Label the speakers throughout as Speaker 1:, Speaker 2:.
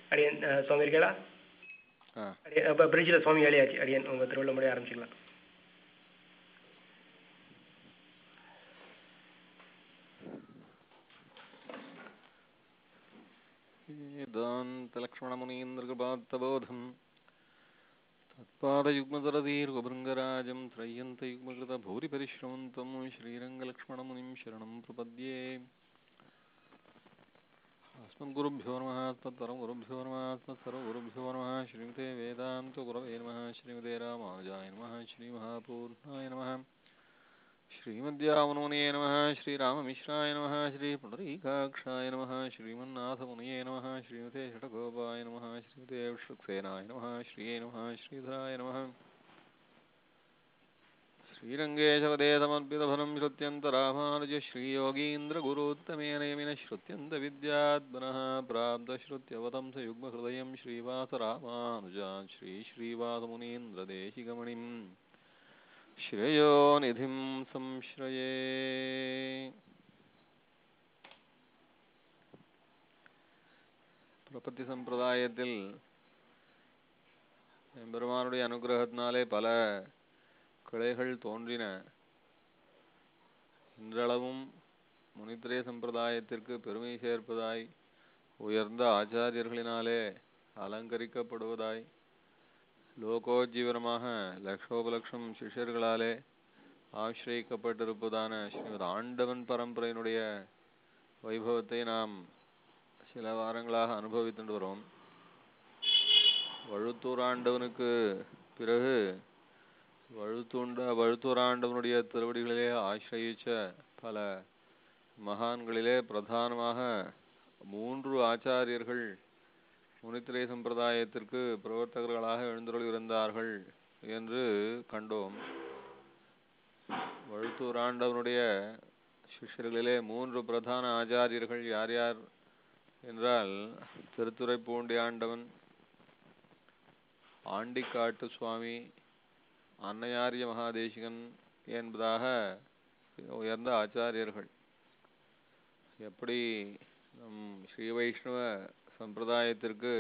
Speaker 1: அடியன் அஹ், சுவாமி இருக்கீங்களா
Speaker 2: ஆ
Speaker 1: அடியன் இப்போ பிரிட்ஜில் சுவாமி ஏழியாச்சு அடியன் உங்கள் திருவள்ள முடிய ஆரம்பிச்சுக்கலாம்
Speaker 2: वेदान्तलक्ष्मणमुनीन्द्रकृपात्तबोधम् तत्पादयुग्मदरदीर्घभृङ्गराजं त्रय्यन्तयुग्मकृतभूरिपरिश्रमन्तं श्रीरङ्गलक्ष्मणमुनिं शरणं प्रपद्ये अस्मद्गुरुभ्यो नमः अस्मत्परं गुरुभ्यो नमः अस्मत्सर्वगुरुभ्यो नमः श्रीमते वेदान्तगुरवे नमः श्रीमते रामानुजाय नमः श्रीमहापूर्णाय नमः श्रीमद्यावनमुनये नमः श्रीराममिश्राय नमः श्रीपुण्डरीकाक्षाय नमः श्रीमन्नाथमुनये नमः श्रीमते षटगोपाय नमः श्रीमते विष्णुक्सेनाय नमः श्रिये नमः श्रीधराय नमः श्रीरङ्गेशवदे समर्पितफलं श्रुत्यन्तरामानुज श्रीयोगीन्द्रगुरुत्तमेन यमिनः श्रुत्यन्तविद्यात्मनः प्राप्तश्रुत्यवतं स युग्महृदयं श्रीवासरामानुजान् श्रीश्रीवासमुनीन्द्रदेशिकमणिम् श्रेयो निधिं संश्रये பிரபத்தி சம்பிரதாயத்தில் எம்பெருமானுடைய அனுகிரகத்தினாலே பல கிளைகள் தோன்றின இன்றளவும் முனித்திரே சம்பிரதாயத்திற்கு பெருமை சேர்ப்பதாய் உயர்ந்த ஆச்சாரியர்களினாலே அலங்கரிக்கப்படுவதாய் லோகோஜீவனமாக லட்சோபலட்சம் சிஷ்யர்களாலே ஆசிரியக்கப்பட்டிருப்பதான ஸ்ரீமத் ஆண்டவன் பரம்பரையினுடைய வைபவத்தை நாம் சில வாரங்களாக அனுபவித்துட்டு வரோம் வழுத்தூர் ஆண்டவனுக்கு பிறகு வழுத்தூண்ட வழுத்தூர் ஆண்டவனுடைய திருவடிகளிலே ஆசிரயிச்ச பல மகான்களிலே பிரதானமாக மூன்று ஆச்சாரியர்கள் முனித்திரை சம்பிரதாயத்திற்கு பிரவர்த்தகர்களாக எழுந்தருளியிருந்தார்கள் என்று கண்டோம் வழுத்தூர் ஆண்டவனுடைய சிஷ்யர்களிலே மூன்று பிரதான ஆச்சாரியர்கள் யார் யார் என்றால் திருத்துறைப்பூண்டி ஆண்டவன் ஆண்டிக்காட்டு சுவாமி அன்னையாரிய மகாதேசிகன் என்பதாக உயர்ந்த ஆச்சாரியர்கள் எப்படி நம் ஸ்ரீ வைஷ்ணவ சம்பிரதாயத்திற்கு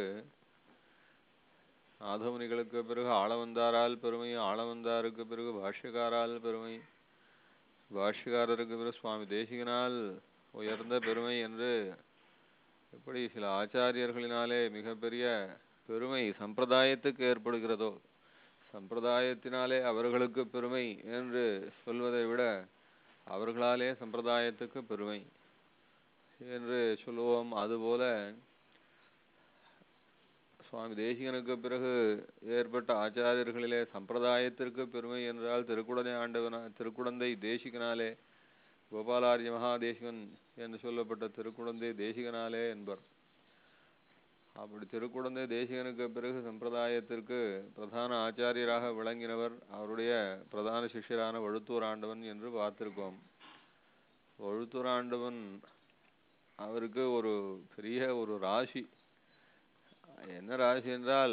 Speaker 2: ஆதமுனிகளுக்கு பிறகு ஆளவந்தாரால் பெருமை ஆளவந்தாருக்கு பிறகு பாஷ்யக்காரால் பெருமை பாஷ்யக்காரருக்கு பிறகு சுவாமி தேசிகனால் உயர்ந்த பெருமை என்று எப்படி சில ஆச்சாரியர்களினாலே மிகப்பெரிய பெருமை சம்பிரதாயத்துக்கு ஏற்படுகிறதோ சம்பிரதாயத்தினாலே அவர்களுக்கு பெருமை என்று சொல்வதை விட அவர்களாலே சம்பிரதாயத்துக்கு பெருமை என்று சொல்லுவோம் அதுபோல சுவாமி தேசிகனுக்கு பிறகு ஏற்பட்ட ஆச்சாரியர்களிலே சம்பிரதாயத்திற்கு பெருமை என்றால் திருக்குடனை ஆண்டவனா திருக்குடந்தை தேசிகனாலே கோபாலாரிய மகாதேசிகன் என்று சொல்லப்பட்ட திருக்குடந்தை தேசிகனாலே என்பர் அப்படி திருக்குடந்தை தேசிகனுக்கு பிறகு சம்பிரதாயத்திற்கு பிரதான ஆச்சாரியராக விளங்கினவர் அவருடைய பிரதான சிஷ்யரான வழுத்தூர் ஆண்டவன் என்று பார்த்திருக்கோம் வழுத்தூர் ஆண்டவன் அவருக்கு ஒரு பெரிய ஒரு ராசி என்ன ராசி என்றால்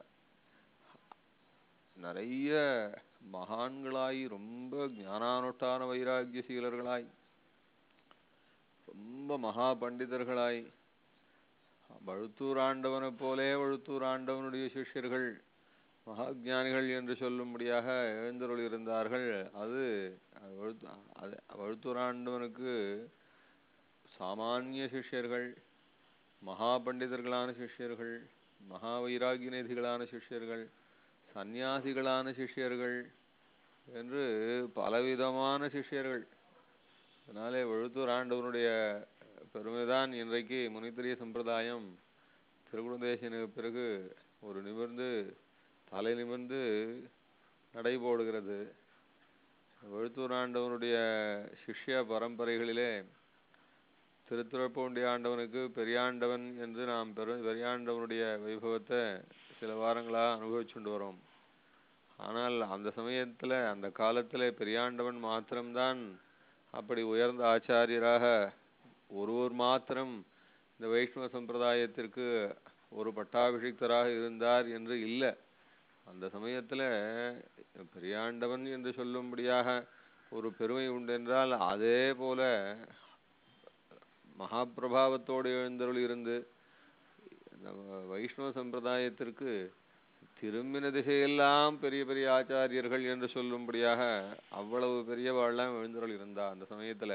Speaker 2: நிறைய மகான்களாய் ரொம்ப ஞானானுஷ்டான வைராக்கிய சீலர்களாய் ரொம்ப மகா பண்டிதர்களாய் வழுத்தூர் ஆண்டவனை போலே வழுத்தூர் ஆண்டவனுடைய சிஷ்யர்கள் மகாஜானிகள் என்று சொல்லும்படியாக எழுந்தருள் இருந்தார்கள் அது அது வழுத்து அது வழுத்தூர் ஆண்டவனுக்கு சாமானிய சிஷ்யர்கள் மகா பண்டிதர்களான சிஷ்யர்கள் மகா வைராகியநிதிகளான சிஷ்யர்கள் சந்நியாசிகளான சிஷ்யர்கள் என்று பலவிதமான சிஷ்யர்கள் அதனாலே வழுத்தூர் ஆண்டவனுடைய பெருமைதான் இன்றைக்கு முனித்திரிய சம்பிரதாயம் திருகுணதேசனுக்கு பிறகு ஒரு நிமிர்ந்து தலை நிமிர்ந்து நடைபோடுகிறது வழுத்தூர் ஆண்டவனுடைய சிஷ்ய பரம்பரைகளிலே திருத்துறைப்பூண்டி ஆண்டவனுக்கு பெரியாண்டவன் என்று நாம் பெரு பெரியாண்டவனுடைய வைபவத்தை சில வாரங்களாக அனுபவிச்சுண்டு வரோம் ஆனால் அந்த சமயத்துல அந்த காலத்துல பெரியாண்டவன் மாத்திரம்தான் அப்படி உயர்ந்த ஆச்சாரியராக ஒருவர் மாத்திரம் இந்த வைஷ்ணவ சம்பிரதாயத்திற்கு ஒரு பட்டாபிஷிக்தராக இருந்தார் என்று இல்லை அந்த சமயத்துல பெரியாண்டவன் என்று சொல்லும்படியாக ஒரு பெருமை உண்டென்றால் அதே போல மகாபிரபாவத்தோடு எழுந்தருள் இருந்து நம்ம வைஷ்ணவ சம்பிரதாயத்திற்கு திரும்பின திசையெல்லாம் பெரிய பெரிய ஆச்சாரியர்கள் என்று சொல்லும்படியாக அவ்வளவு பெரியவாள்லாம் எழுந்தருள் இருந்தா அந்த சமயத்துல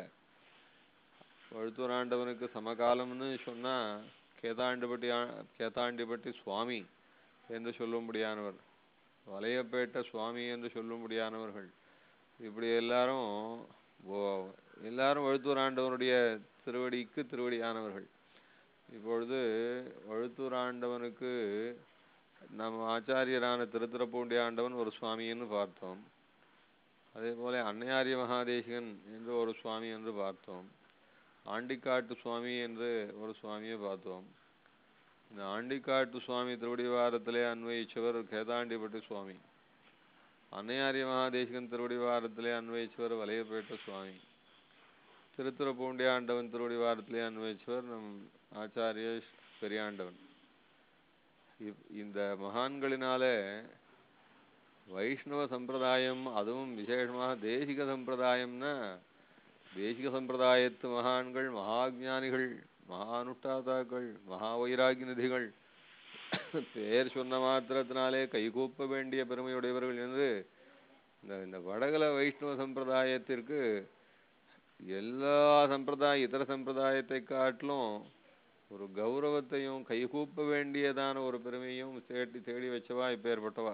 Speaker 2: வழுத்தூராண்டவனுக்கு சமகாலம்னு சொன்னா கேதாண்டிபட்டி ஆ- கேதாண்டிபட்டி சுவாமி என்று சொல்லும்படியானவர் வலையப்பேட்ட சுவாமி என்று சொல்லும்படியானவர்கள் இப்படி எல்லாரும் ஓ- எல்லாரும் வழுத்தூராண்டவனுடைய திருவடிக்கு திருவடியானவர்கள் இப்பொழுது வழுத்தூர் ஆண்டவனுக்கு நம்ம ஆச்சாரியரான திருத்துறப்பூண்டி ஆண்டவன் ஒரு சுவாமின்னு பார்த்தோம் அதே போல அன்னையாரிய மகாதேசிகன் என்று ஒரு சுவாமி என்று பார்த்தோம் ஆண்டிக்காட்டு சுவாமி என்று ஒரு சுவாமியை பார்த்தோம் இந்த ஆண்டிக்காட்டு சுவாமி திருவடிவாரத்திலே அன்வயிச்சவர் கேதாண்டிப்பட்டி சுவாமி அன்னையாரிய மகாதேசிகன் திருவடிவாரத்திலே அன்வயிச்சவர் வலையப்பேட்ட சுவாமி திருத்துறப்பூண்டி ஆண்டவன் திருவடிவாரத்திலே அன்வயிச்சவர் நம் ஆச்சாரிய பெரியாண்டவன் இப்- இந்த மகான்களினாலே வைஷ்ணவ சம்பிரதாயம் அதுவும் விசேஷமாக தேசிக சம்பிரதாயம்னா தேசிக சம்பிரதாயத்து மகான்கள் மகாஜானிகள் மகானுஷ்டாதாக்கள் மகா வைராகி நிதிகள் பேர் சொன்ன மாத்திரத்தினாலே கைகூப்ப வேண்டிய பெருமையுடையவர்கள் என்று இந்த இந்த வடகல வைஷ்ணவ சம்பிரதாயத்திற்கு எல்லா சம்பிரதாய இதர சம்பிரதாயத்தை காட்டிலும் ஒரு கௌரவத்தையும் கைகூப்ப வேண்டியதான ஒரு பெருமையும் தேடி தேடி வச்சவா இப்பேற்பட்டவா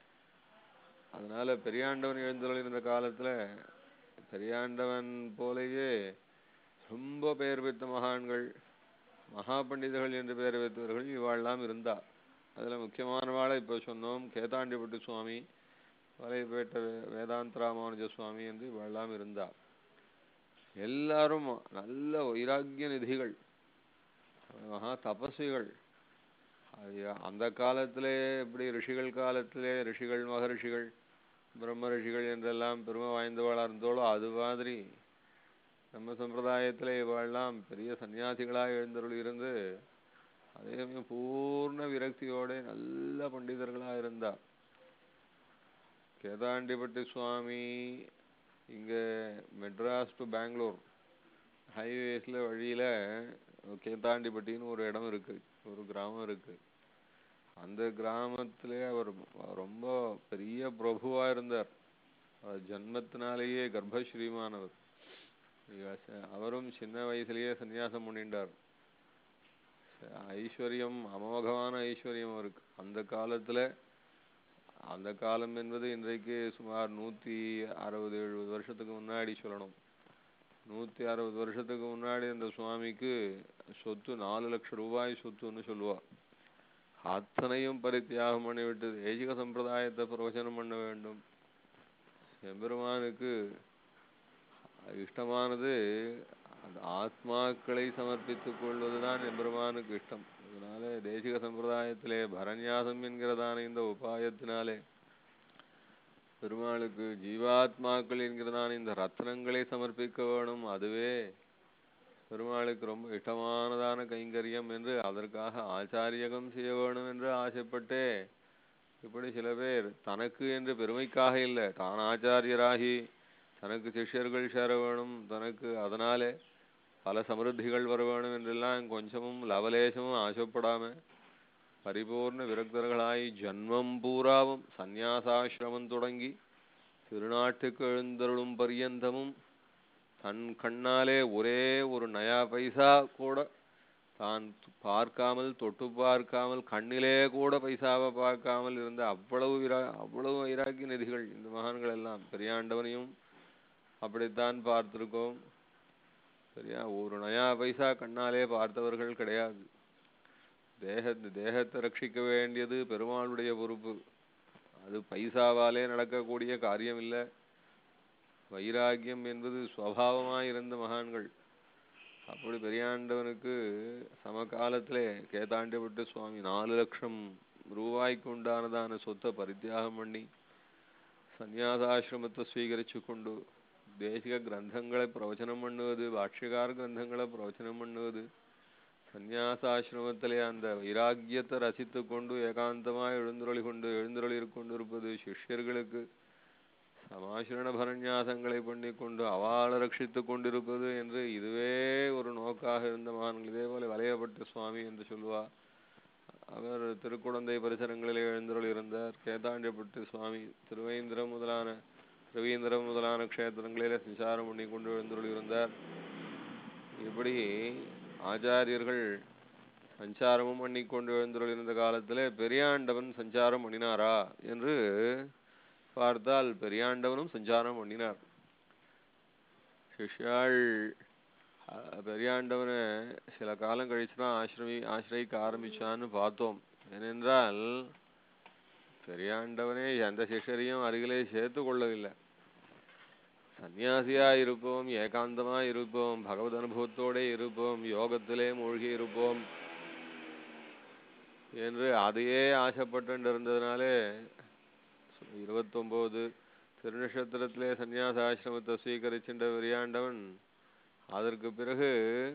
Speaker 2: அதனால பெரியாண்டவன் எழுந்தருள் இருந்த காலத்துல பெரியாண்டவன் போலயே ரொம்ப பெயர் பெற்ற மகான்கள் மகா பண்டிதர்கள் என்று பெயர் பெற்றவர்கள் இவாள்லாம் இருந்தா அதுல முக்கியமானவாளை இப்போ சொன்னோம் கேதாண்டிப்பட்டி சுவாமி வலைப்பேட்ட வே- வேதாந்த ராமானுஜ சுவாமி என்று இவாள்லாம் இருந்தா எல்லாரும் நல்ல வைராக்கிய நிதிகள் மகா தபஸ்விகள் அது அந்த காலத்திலே இப்படி ரிஷிகள் காலத்திலே ரிஷிகள் மகரிஷிகள் பிரம்ம ரிஷிகள் என்றெல்லாம் பெருமை வாய்ந்தவளா இருந்தோளோ அது மாதிரி நம்ம சம்பிரதாயத்திலே இவாள்லாம் பெரிய சன்னியாசிகளாக எழுந்தருள் இருந்து அதே சமயம் பூர்ண விரக்தியோட நல்ல பண்டிதர்களா இருந்தா கேதாண்டிப்பட்டி சுவாமி இங்க மெட்ராஸ் டு பெங்களூர் ஹைவேஸ்ல வழியில கேத்தாண்டிப்பட்டின்னு ஒரு இடம் இருக்கு ஒரு கிராமம் இருக்கு அந்த கிராமத்திலே அவர் ரொம்ப பெரிய பிரபுவா இருந்தார் அவர் ஜன்மத்தினாலேயே கர்ப்பஸ்ரீமானவர் அவரும் சின்ன வயசுலயே சன்னியாசம் பண்ணிட்டார் ஐஸ்வர்யம் அமோகமான ஐஸ்வர்யம் அவருக்கு அந்த காலத்துல அந்த காலம் என்பது இன்றைக்கு சுமார் நூத்தி அறுபது எழுபது வருஷத்துக்கு முன்னாடி சொல்லணும் நூத்தி அறுபது வருஷத்துக்கு முன்னாடி அந்த சுவாமிக்கு சொத்து நாலு லட்சம் ரூபாய் சொத்துன்னு சொல்லுவா அத்தனையும் பரித்தியாகம் பண்ணிவிட்டு தேசிக சம்பிரதாயத்தை பிரவச்சனம் பண்ண வேண்டும் எம்பெருமானுக்கு இஷ்டமானது அந்த ஆத்மாக்களை சமர்ப்பித்துக் கொள்வதுதான் எம்பெருமானுக்கு இஷ்டம் அதனால தேசிக சம்பிரதாயத்திலே பரநியாசம் என்கிறதான இந்த உபாயத்தினாலே பெருமாளுக்கு ஜீவாத்மாக்கள் என்கிறதான இந்த ரத்னங்களை சமர்ப்பிக்க வேணும் அதுவே பெருமாளுக்கு ரொம்ப இஷ்டமானதான கைங்கரியம் என்று அதற்காக ஆச்சாரியகம் செய்ய வேணும் என்று ஆசைப்பட்டே இப்படி சில பேர் தனக்கு என்று பெருமைக்காக இல்லை தான் ஆச்சாரியராகி தனக்கு சிஷ்யர்கள் சேர வேணும் தனக்கு அதனாலே பல சமிருத்திகள் வர வேணும் என்றெல்லாம் கொஞ்சமும் லவலேசமும் ஆசைப்படாம பரிபூர்ண விரக்தர்களாய் ஜன்மம் பூராவும் சந்நியாசாசிரமம் தொடங்கி திருநாட்டுக்கு எழுந்தருளும் பரியந்தமும் தன் கண்ணாலே ஒரே ஒரு நயா பைசா கூட தான் பார்க்காமல் தொட்டு பார்க்காமல் கண்ணிலே கூட பைசாவை பார்க்காமல் இருந்த அவ்வளவு விரா அவ்வளவு வைராக்கிய நிதிகள் இந்த மகான்கள் எல்லாம் பெரியாண்டவனையும் அப்படித்தான் பார்த்திருக்கோம் சரியா ஒரு நயா பைசா கண்ணாலே பார்த்தவர்கள் கிடையாது தேக தேகத்தை ரட்சிக்க வேண்டியது பெருமாளுடைய பொறுப்பு அது பைசாவாலே நடக்கக்கூடிய காரியம் இல்லை வைராக்கியம் என்பது சுவாவமாய் இருந்த மகான்கள் அப்படி பெரியாண்டவனுக்கு சமகாலத்திலே கேதாண்டிப்பட்டு சுவாமி நாலு லட்சம் ரூபாய்க்கு உண்டானதான சொத்தை பரித்தியாகம் பண்ணி சந்நியாசாசிரமத்தை ஸ்வீகரிச்சு கொண்டு தேசிக கிரந்தங்களை பிரவச்சனம் பண்ணுவது பாஷ்யகார கிரந்தங்களை பிரவச்சனம் பண்ணுவது சந்நியாசாசிரமத்திலே அந்த வைராக்கியத்தை ரசித்து கொண்டு ஏகாந்தமாய் எழுந்துருளி கொண்டு எழுந்துருளி கொண்டிருப்பது சிஷ்யர்களுக்கு சமாசிரண பரநியாசங்களை பண்ணி கொண்டு அவாள ரட்சித்து கொண்டிருப்பது என்று இதுவே ஒரு நோக்காக இருந்த மகான்கள் இதே போல வலையப்பட்ட சுவாமி என்று சொல்லுவா அவர் திருக்குழந்தை பரிசரங்களிலே எழுந்தருள் இருந்தார் கேதாண்டியப்பட்டு சுவாமி திருவேந்திரம் முதலான ரவீந்திரம் முதலான க்ஷேத்திரங்களிலே சஞ்சாரம் பண்ணி கொண்டு எழுந்தருள் இருந்தார் இப்படி ஆச்சாரியர்கள் சஞ்சாரமும் பண்ணி கொண்டு எழுந்தருள் இருந்த காலத்திலே பெரியாண்டவன் சஞ்சாரம் பண்ணினாரா என்று பார்த்தால் பெரியாண்டவனும் சஞ்சாரம் பண்ணினார் சிஷ்யாள் அஹ், பெரியாண்டவனை சில காலம் கழிச்சு தான் ஆசிரமி ஆசிரியிக்க ஆரம்பிச்சான்னு பார்த்தோம் ஏனென்றால் பெரியாண்டவனே எந்த சிஷ்யரையும் அருகிலே சேர்த்து கொள்ளவில்லை சந்நியாசியா இருப்போம் ஏகாந்தமா இருப்போம் பகவத் அனுபவத்தோட இருப்போம் யோகத்திலே மூழ்கி இருப்போம் என்று அதையே ஆசைப்பட்டு இருந்ததுனாலே இருபத்தொன்பது திருநட்சத்திரத்திலே சந்நியாச ஆசிரமத்தை ஸ்வீகரிச்சின்ற விரியாண்டவன் அதற்கு பிறகு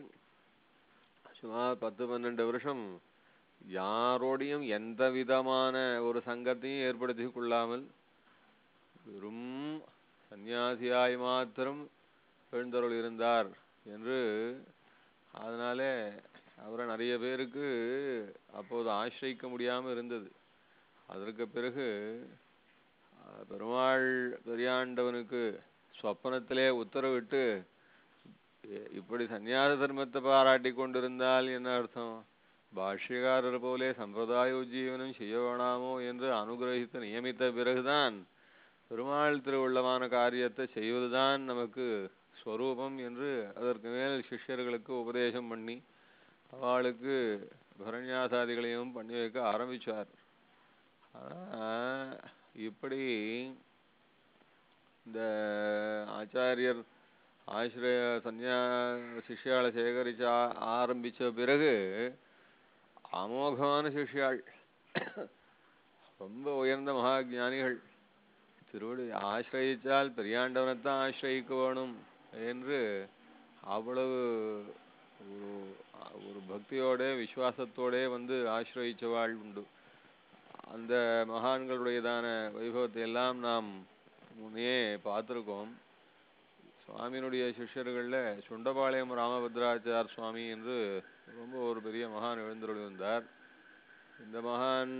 Speaker 2: சுமார் பத்து பன்னெண்டு வருஷம் யாரோடையும் எந்த விதமான ஒரு சங்கத்தையும் ஏற்படுத்தி கொள்ளாமல் வெறும் சந்நியாசியாய் மாத்திரம் எழுந்தருள் இருந்தார் என்று அதனாலே அவரை நிறைய பேருக்கு அப்போது ஆசிரியிக்க முடியாமல் இருந்தது அதற்கு பிறகு அஹ், பெருமாள் பெரியாண்டவனுக்கு சொப்பனத்திலே உத்தரவிட்டு இ- இப்படி சந்நியாச தர்மத்தை பாராட்டி கொண்டிருந்தால் என்ன அர்த்தம் பாஷ்யக்காரர் போலே சம்பிரதாய உஜ்ஜீவனம் செய்ய வேணாமோ என்று அனுகிரகித்து நியமித்த பிறகுதான் பெருமாள் திருவுள்ளமான காரியத்தை செய்வதுதான் நமக்கு ஸ்வரூபம் என்று அதற்கு மேல் சிஷ்யர்களுக்கு உபதேசம் பண்ணி அவளுக்கு பரநியாசாதிகளையும் பண்ணி வைக்க ஆரம்பிச்சார் ஆனா, இப்படி இந்த ஆச்சாரியர் ஆசிரிய சன்னியா சிஷ்யாளை சேகரிச்ச ஆ- ஆரம்பிச்ச பிறகு அமோகமான சிஷ்யாள் ரொம்ப உயர்ந்த மகா ஞானிகள் திருவடி ஆசிரயிச்சால் பெரியாண்டவனைத்தான் ஆசிரயிக்க வேணும் என்று அவ்வளவு ஒரு ஒரு பக்தியோட விசுவாசத்தோட வந்து ஆசிரயிச்சவாள் உண்டு அந்த மகான்களுடையதான வைபவத்தை எல்லாம் நாம் முன்னே பார்த்திருக்கோம் சுவாமியினுடைய சிஷ்யர்கள்ல சுண்டபாளையம் ராமபத்ராச்சார் சுவாமி என்று ரொம்ப ஒரு பெரிய மகான் எழுந்தருள் இருந்தார் இந்த மகான்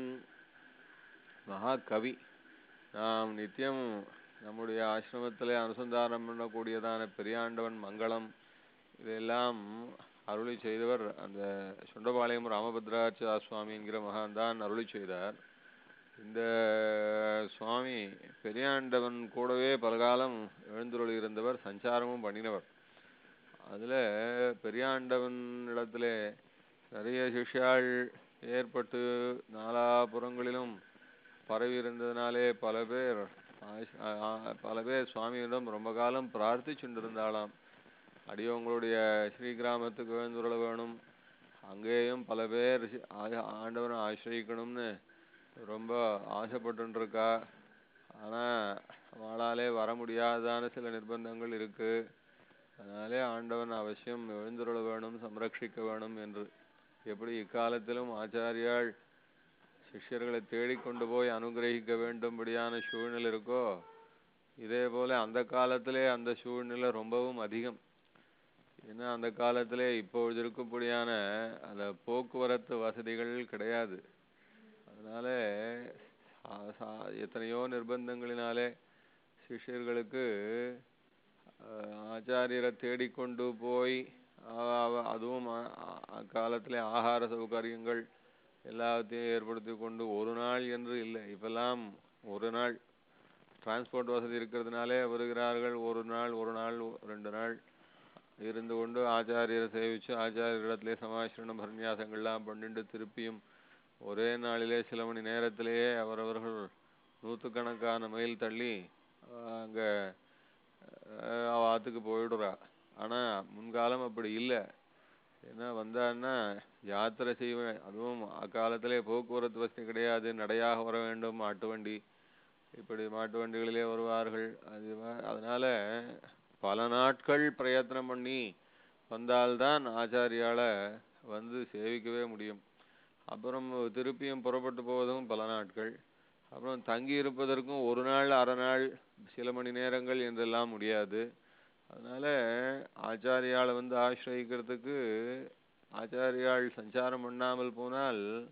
Speaker 2: மகா கவி நாம் நித்தியம் நம்முடைய ஆசிரமத்திலே அனுசந்தானம் பண்ணக்கூடியதான பெரியாண்டவன் மங்களம் இதெல்லாம் அருளி செய்தவர் அந்த சுண்டபாளையம் ராமபத்ராச்சார் சுவாமி என்கிற மகான் தான் அருளி செய்தார் இந்த சுவாமி பெரியாண்டவன் கூடவே பலகாலம் எழுந்துருளி இருந்தவர் சஞ்சாரமும் பண்ணினவர் அதுல பெரியாண்டவன் இடத்துல நிறைய சிஷ்யாள் ஏற்பட்டு நாலாபுறங்களிலும் பரவி இருந்ததுனாலே பல பேர் ஆஷ்- ஆ- ஆ- பல பேர் சுவாமியிடம் ரொம்ப காலம் பிரார்த்திச்சுண்டிருந்தாளாம் அடியவங்களுடைய ஸ்ரீகிராமத்துக்கு எழுந்துருள வேணும் அங்கேயும் பல பேர் சி- ஆ- ஆண்டவனை ஆசிரியக்கணும்னு ரொம்ப ஆசைப்பட்டுருக்கா ஆனா அவளாலே வர முடியாதான சில நிர்பந்தங்கள் இருக்கு அதனாலே ஆண்டவன் அவசியம் எழுந்துருள வேணும் சம்ரட்சிக்க வேணும் என்று எப்படி இக்காலத்திலும் ஆச்சாரியாள் சிஷ்யர்களை தேடிக்கொண்டு போய் அனுகிரகிக்க வேண்டும்படியான சூழ்நிலை இருக்கோ இதே போல அந்த காலத்திலே அந்த சூழ்நிலை ரொம்பவும் அதிகம் ஏன்னா அந்த காலத்திலே இப்பொழுது இருக்கும்படியான அந்த போக்குவரத்து வசதிகள் கிடையாது அதனால சா- சா- எத்தனையோ நிர்பந்தங்களினாலே சிஷ்யர்களுக்கு அஹ், ஆச்சாரியரை தேடிக்கொண்டு போய் அவ- அவ- அதுவும் அ- அ- அக்காலத்திலே ஆகார சௌகரியங்கள் எல்லாத்தையும் ஏற்படுத்தி கொண்டு ஒரு நாள் என்று இல்லை இப்பெல்லாம் ஒரு நாள் டிரான்ஸ்போர்ட் வசதி இருக்கிறதுனாலே வருகிறார்கள் ஒரு நாள் ஒரு நாள் ரெண்டு நாள் இருந்து கொண்டு ஆச்சாரியரை சேவிச்சு ஆச்சாரியரிடத்திலே சமாசிரணம் பரநியாசங்கள்லாம் பண்ணிட்டு திருப்பியும் ஒரே நாளிலே சில மணி நேரத்திலேயே அவரவர்கள் நூற்றுக்கணக்கான மைல் தள்ளி ஆஹ் அங்க ஆஹ் அவ ஆத்துக்கு போயிடுறா ஆனா முன்காலம் அப்படி இல்லை ஏன்னா வந்தான்னா யாத்திரை செய்வேன் அதுவும் அக்காலத்திலே போக்குவரத்து வசதி கிடையாது நடையாக வர வேண்டும் மாட்டு வண்டி இப்படி மாட்டு வண்டிகளிலே வருவார்கள் அது வ- அதனால பல நாட்கள் பிரயத்தனம் பண்ணி வந்தால்தான் ஆச்சாரியால வந்து சேவிக்கவே முடியும் அப்புறம் திருப்பியும் புறப்பட்டு போவதும் பல நாட்கள் அப்புறம் தங்கி இருப்பதற்கும் ஒரு நாள் அரை நாள் சில மணி நேரங்கள் என்றெல்லாம் முடியாது அதனால ஆச்சாரியாளை வந்து ஆசிரயிக்கிறதுக்கு ஆச்சாரியாள் சஞ்சாரம் பண்ணாமல் போனால்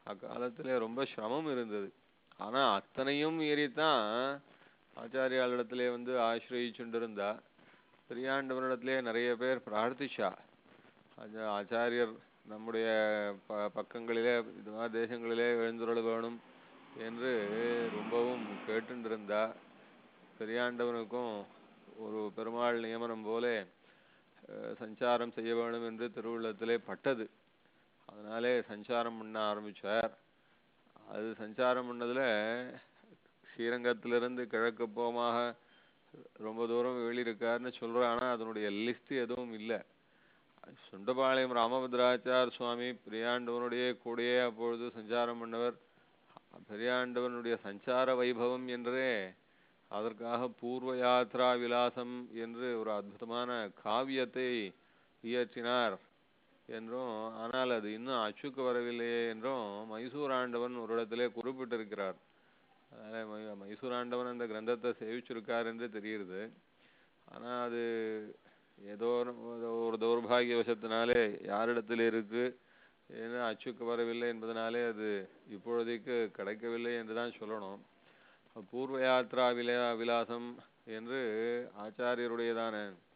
Speaker 2: அக்காலத்துல ரொம்ப சிரமம் இருந்தது ஆனா அத்தனையும் மீறித்தான் ஆச்சாரியாளிடத்திலே வந்து ஆசிரயிச்சுண்டிருந்தா பெரியாண்டவனிடத்திலே நிறைய பேர் பிரார்த்திச்சா அந்த ஆச்சாரியர் நம்முடைய ப பக்கங்களிலே இது மாதிரி தேசங்களிலே எழுந்துருள வேணும் என்று ரொம்பவும் கேட்டுண்டிருந்தா பெரியாண்டவனுக்கும் ஒரு பெருமாள் நியமனம் போலே அஹ், சஞ்சாரம் செய்ய வேணும் என்று திருவுள்ளத்திலே பட்டது அதனாலே சஞ்சாரம் பண்ண ஆரம்பிச்சார் அது சஞ்சாரம் பண்ணதுல ஸ்ரீரங்கத்திலிருந்து கிழக்கு போமாக ரொம்ப தூரம் வெளியிருக்காருன்னு சொல்றான் ஆனா அதனுடைய லிஸ்ட் எதுவும் இல்லை சுண்டபாளையம் ராமபத்ராச்சார் சுவாமி பெரியாண்டவனுடைய கூடயே அப்பொழுது சஞ்சாரம் பண்ணவர் பெரியாண்டவனுடைய சஞ்சார வைபவம் என்றே அதற்காக பூர்வ யாத்ரா விலாசம் என்று ஒரு அற்புதமான காவியத்தை இயற்றினார் என்றும் ஆனால் அது இன்னும் அச்சுக்கு வரவில்லையே என்றும் மைசூர் ஆண்டவன் ஒரு இடத்திலே குறிப்பிட்டிருக்கிறார் அதனால மை- மைசூர் ஆண்டவன் அந்த கிரந்தத்தை சேவிச்சிருக்கார் என்று தெரிகிறது ஆனா அது ஏதோ ஒரு- ஒரு தௌர்பாகியவசத்தினாலே யாரிடத்தில் இருக்கு ஏன்னா அச்சுக்கு வரவில்லை என்பதனாலே அது இப்பொழுதைக்கு கிடைக்கவில்லை என்றுதான் சொல்லணும் பூர்வ யாத்ரா விலா விலாசம் என்று ஆச்சாரியருடையதான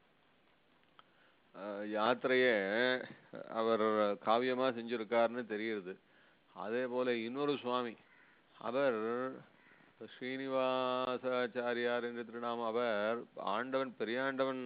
Speaker 2: அஹ், யாத்திரையை அவர் காவியமா செஞ்சிருக்காருன்னு தெரியுது அதே போல இன்னொரு சுவாமி அவர் ஸ்ரீனிவாசாச்சாரியார் என்று திருநாமம் அவர் ஆண்டவன் பெரியாண்டவன்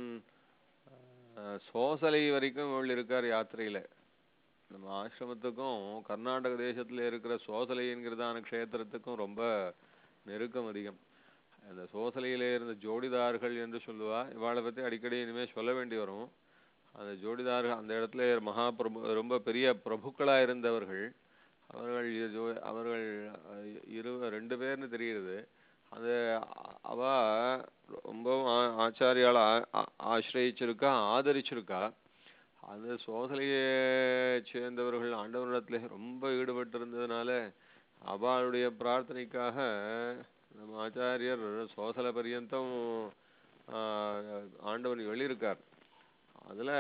Speaker 2: அஹ், சோசலை வரைக்கும் இருக்கார் யாத்திரையில நம்ம ஆசிரமத்துக்கும் கர்நாடக தேசத்துல இருக்கிற சோசலை என்கிறதான க்ஷேத்திரத்துக்கும் ரொம்ப நெருக்கம் அதிகம் அந்த சோசலையிலே இருந்த ஜோடிதார்கள் என்று சொல்லுவா இவாளை பத்தி அடிக்கடி இனிமே சொல்ல வேண்டி வரும் அந்த ஜோடிதார்கள் அந்த இடத்துல மகா பிரபு ரொம்ப பெரிய பிரபுக்களா இருந்தவர்கள் அவர்கள் இரு- அவர்கள் அஹ், இரு ரெண்டு பேர்னு தெரியுது அந்த அ- அவ ரொம்பவும் ஆ- ஆச்சாரியால ஆ- ஆ- ஆசிரயிச்சிருக்கா ஆதரிச்சிருக்கா அந்த சோதனையை சேர்ந்தவர்கள் ஆண்டவனிடத்துல ரொம்ப ஈடுபட்டு இருந்ததுனால அவளுடைய பிரார்த்தனைக்காக நம்ம ஆச்சாரியர் சோசல பரியந்தம் ஆஹ், ஆண்டவன் எழுதியிருக்கார் அதுல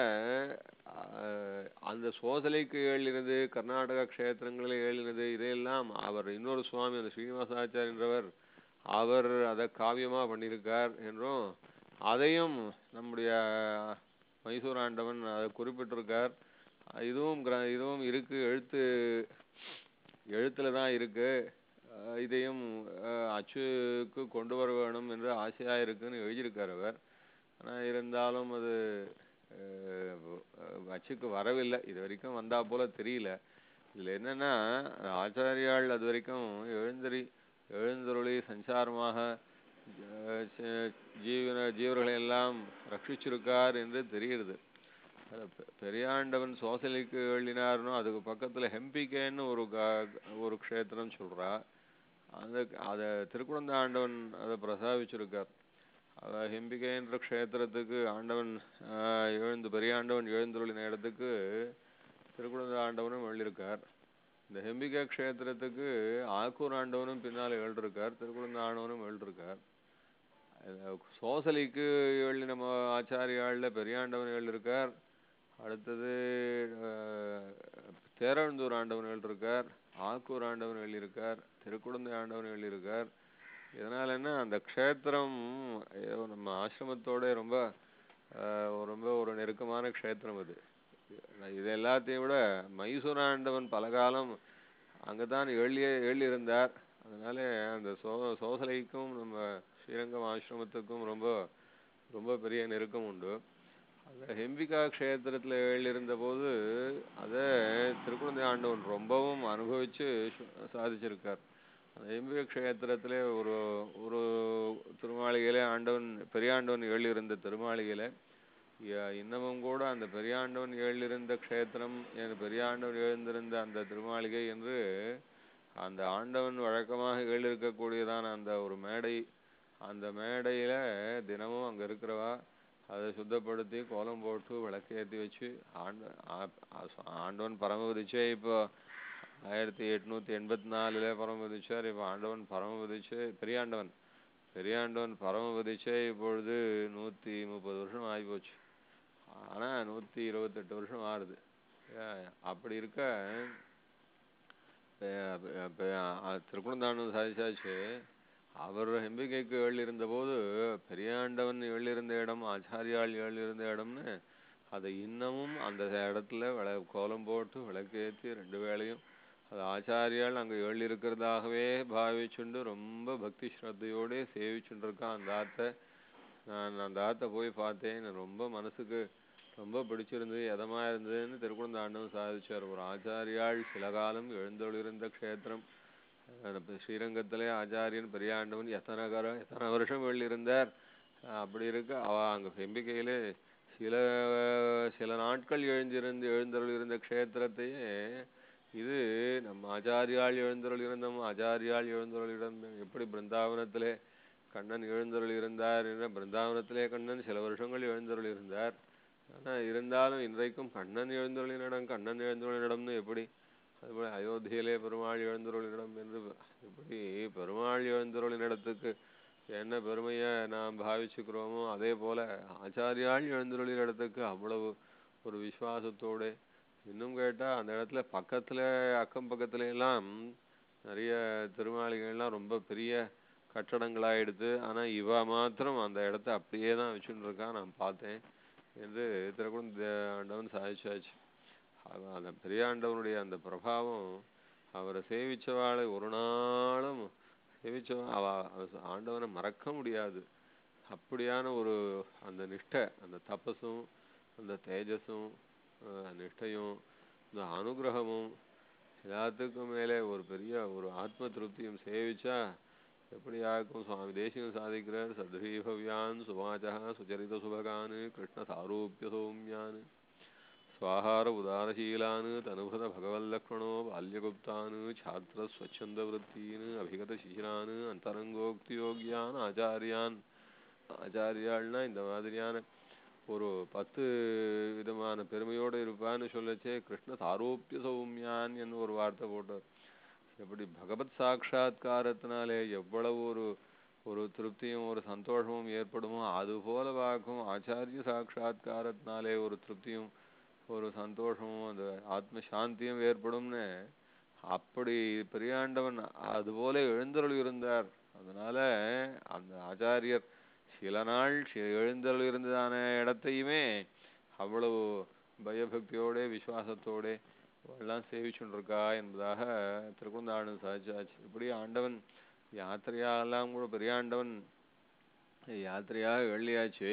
Speaker 2: ஆஹ், அந்த சோதலைக்கு எழுதினது கர்நாடக க்ஷேத்திரங்களில் எழுதினது இதையெல்லாம் அவர் இன்னொரு சுவாமி அந்த ஸ்ரீனிவாசாச்சாரியன்றவர் அவர் அதை காவியமா பண்ணியிருக்கார் என்றும் அதையும் நம்முடைய மைசூர் ஆண்டவன் அதை குறிப்பிட்டிருக்கார் இதுவும் கிர- இதுவும் இருக்கு எழுத்து எழுத்துல தான் இருக்கு அஹ் இதையும் அஹ், அச்சுக்கு கொண்டு வர வேணும் என்று ஆசையா இருக்குன்னு எழுதியிருக்கார் அவர் ஆனா இருந்தாலும் அது அஹ், அஹ், அச்சுக்கு வரவில்லை இது வரைக்கும் வந்தா போல தெரியல இதுல என்னன்னா ஆச்சாரியாள் அது வரைக்கும் எழுந்தறி எழுந்தருளி சஞ்சாரமாக அஹ், ச- ஜீவன ஜீவர்களை எல்லாம் ரட்சிச்சிருக்கார் என்று தெரிகிறது அதுல பெ- பெரியாண்டவன் சோசலிக்கு எழுதினார்னோ அதுக்கு பக்கத்துல ஹெம்பிகேன்னு ஒரு க- ஒரு க்ஷேத்திரம் சொல்றா அந்த அத திருக்குழந்த ஆண்டவன் அதை பிரசாவிச்சிருக்கார் அத ஹெம்பிகைன்ற க்ஷேத்திரத்துக்கு ஆண்டவன் ஆஹ், எழுந்து பெரியாண்டவன் எழுந்துருளின இடத்துக்கு திருக்குழந்த ஆண்டவனும் எழுதியிருக்கார் இந்த ஹெம்பிகை க்ஷேத்திரத்துக்கு ஆக்கூர் ஆண்டவனும் பின்னால எழுதிருக்கார் திருக்குழந்த ஆண்டவனும் எழுதிருக்கார் அது சோசலிக்கு எழுதின ம- ஆச்சாரியாள்ல பெரியாண்டவன் எழுதியிருக்கார் அடுத்தது அஹ், தேரழுந்தூர் ஆண்டவன் எழுதியிருக்கார் ஆக்கூர் ஆண்டவன் எழுதியிருக்கார் திருக்குழந்தை ஆண்டவன் எழுதியிருக்கார் இதனால என்ன அந்த க்ஷேத்திரம் ஏதோ நம்ம ஆசிரமத்தோட ரொம்ப அஹ், ரொம்ப ஒரு நெருக்கமான க்ஷேத்திரம் அது இது எல்லாத்தையும் விட மைசூர் ஆண்டவன் பல காலம் அங்கதான் எழுதிய எழுதியிருந்தார் அதனால அந்த சோ சோசலைக்கும் நம்ம ஸ்ரீரங்கம் ஆசிரமத்துக்கும் ரொம்ப ரொம்ப பெரிய நெருக்கம் உண்டு அந்த ஹெம்பிகா க்ஷேத்திரத்துல எழுதியிருந்த போது அதை திருக்குழந்தை ஆண்டவன் ரொம்பவும் அனுபவிச்சு சு- சாதிச்சிருக்கார் அந்த ஹெம்பிகா க்ஷேத்திரத்திலே ஒரு ஒரு திருமாளிகையில ஆண்டவன் பெரியாண்டவன் எழுதியிருந்த திருமாளிகையில ய- இன்னமும் கூட அந்த பெரியாண்டவன் எழுதியிருந்த க்ஷேத்திரம் என் பெரியாண்டவன் எழுந்திருந்த அந்த திருமாளிகை என்று அந்த ஆண்டவன் வழக்கமாக எழுதியிருக்கக்கூடியதான அந்த ஒரு மேடை அந்த மேடையில தினமும் அங்க இருக்கிறவா அதை சுத்தப்படுத்தி கோலம் போட்டு விளக்கேத்தி வச்சு ஆண்ட ஆ- ஆ- ஆண்டவன் பரமபதிச்சே இப்போ ஆயிரத்தி எட்நூத்தி எண்பத்தி நாலுல பரமபதிச்சார் இப்போ ஆண்டவன் பரமபதிச்சு பெரியாண்டவன் பெரியாண்டவன் பரமபதிச்சே இப்பொழுது நூத்தி முப்பது வருஷம் ஆகிப்போச்சு ஆனா நூத்தி இருபத்தெட்டு வருஷம் ஆறுது ஏன், அப்படி இருக்க திருக்குணந்தாண்டவன் சாதிச்சாச்சு அவர் எம்பிக்கைக்கு எழுதியிருந்த போது பெரியாண்டவன் எழுதியிருந்த இடம் ஆச்சாரியால் எழுதியிருந்த இடம்னு அதை இன்னமும் அந்த இடத்துல விள கோலம் போட்டு விளக்கேற்றி ரெண்டு வேளையும் அது ஆச்சாரியால் அங்க எழுதியிருக்கிறதாகவே பாவிச்சுண்டு ரொம்ப பக்தி ஸ்ரத்தையோட சேவிச்சுட்டு இருக்கான் அந்த ஆத்தை நான் அந்த ஆத்தை போய் பார்த்தேன் எனக்கு ரொம்ப மனசுக்கு ரொம்ப பிடிச்சிருந்தது எதமா இருந்ததுன்னு திருக்குணந்தாண்டவன் சாதிச்சார் ஒரு ஆச்சாரியாள் சில காலம் எழுந்தொழிருந்த க்ஷேத்திரம் அஹ் இப்ப ஸ்ரீரங்கத்திலே ஆச்சாரியன் பெரியாண்டவன் எத்தனை கர எத்தனை வருஷம் இருந்தார் அப்படி இருக்க அவ அங்க செம்பிக்கையிலே சில சில நாட்கள் எழுந்திருந்து எழுந்தருள் இருந்த க்ஷேத்திரத்தையே இது நம்ம ஆச்சாரியால் எழுந்தருள் இருந்தோம் ஆச்சாரியால் எழுந்தருள் இருந்தோம் எப்படி பிருந்தாவனத்திலே கண்ணன் எழுந்தருள் இருந்தார் என்ற பிருந்தாவனத்திலே கண்ணன் சில வருஷங்கள் எழுந்தருள் இருந்தார் ஆனா இருந்தாலும் இன்றைக்கும் கண்ணன் எழுந்தருளினிடம் கண்ணன் எழுந்தருளினிடம்னு எப்படி அதுபோல அயோத்தியிலே பெருமாள் எழுந்தருளினிடம் என்று எப்படி பெருமாள் எழுந்தருளினிடத்துக்கு என்ன பெருமையை நாம் பாவிச்சுக்கிறோமோ அதே போல ஆச்சாரியால் எழுந்தருளினிடத்துக்கு அவ்வளவு ஒரு விசுவாசத்தோட இன்னும் கேட்டா அந்த இடத்துல பக்கத்துல அக்கம் பக்கத்துல எல்லாம் நிறைய திருமாளிகள்லாம் ரொம்ப பெரிய கட்டடங்களா எடுத்து ஆனா இவ மாத்திரம் அந்த இடத்த அப்படியே தான் வச்சுட்டு இருக்கா நான் பார்த்தேன் என்று திருக்குண ஆண்டவன் சாதிச்சாச்சு அவ- அந்த பெரியாண்டவனுடைய அந்த பிரபாவம் அவரை சேவிச்சவாளை ஒரு நாளும் சேவிச்சவ அவ அவ ஆண்டவனை மறக்க முடியாது அப்படியான ஒரு அந்த நிஷ்டை அந்த தபஸும் அந்த தேஜஸும் அஹ் நிஷ்டையும் இந்த அனுகிரகமும் எல்லாத்துக்கும் மேலே ஒரு பெரிய ஒரு ஆத்ம திருப்தியும் சேவிச்சா எப்படி ஆக்கும் சுவாமி தேசிகம் சாதிக்கிறார் சத்ரீபவ்யான் சுவாச்சா சுச்சரித சுபகான் கிருஷ்ண சாரூபிய சௌமியான் ஸ்வாஹார உதாரசீலான் தனுபத பகவல்லக்ஷணோ பால்யகுப்தான் சாத்திர ஸ்வச்சந்த விருத்தீன் அபிகத சிசிரான் அந்தரங்கோக்தியோகியான் ஆச்சாரியான் ஆச்சாரியாள்னா இந்த மாதிரியான ஒரு பத்து விதமான பெருமையோட இருப்பான்னு சொல்லச்சே கிருஷ்ண சாரோப்பிய சௌமியான் என்று ஒரு வார்த்தை போட்டார் எப்படி பகவத் சாட்சா்காரத்தினாலே எவ்வளவு ஒரு ஒரு திருப்தியும் ஒரு சந்தோஷமும் ஏற்படுமோ அது போல பார்க்கும் ஆச்சாரிய சாட்சா்காரத்தினாலே ஒரு திருப்தியும் ஒரு சந்தோஷமும் அந்த ஆத்ம சாந்தியும் ஏற்படும்னு அப்படி பெரியாண்டவன் அதுபோல எழுந்தருள் இருந்தார் அதனால அந்த ஆச்சாரியர் சில நாள் சி- எழுந்தருள் இருந்ததான இடத்தையுமே அவ்வளவு பயபக்தியோட விசுவாசத்தோட எல்லாம் சேவிச்சுட்டு இருக்கா என்பதாக திருக்குந்தாடன் சாதிச்சாச்சு இப்படி ஆண்டவன் யாத்திரையாலாம் கூட பெரியாண்டவன் யாத்திரையாக எழுதியாச்சு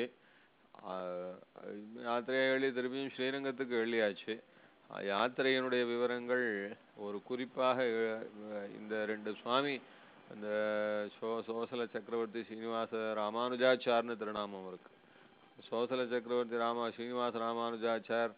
Speaker 2: ஆஹ் யாத்திரையாக எழுதி திருப்பியும் ஸ்ரீரங்கத்துக்கு எழுதியாச்சு ஆஹ் யாத்திரையினுடைய விவரங்கள் ஒரு குறிப்பாக எ- இந்த ரெண்டு சுவாமி அந்த சோ சோசல சக்கரவர்த்தி ஸ்ரீனிவாச ராமானுஜாச்சார்னு திருநாமம் இருக்கு சோசல சக்கரவர்த்தி ராமா ஸ்ரீனிவாச ராமானுஜாச்சார்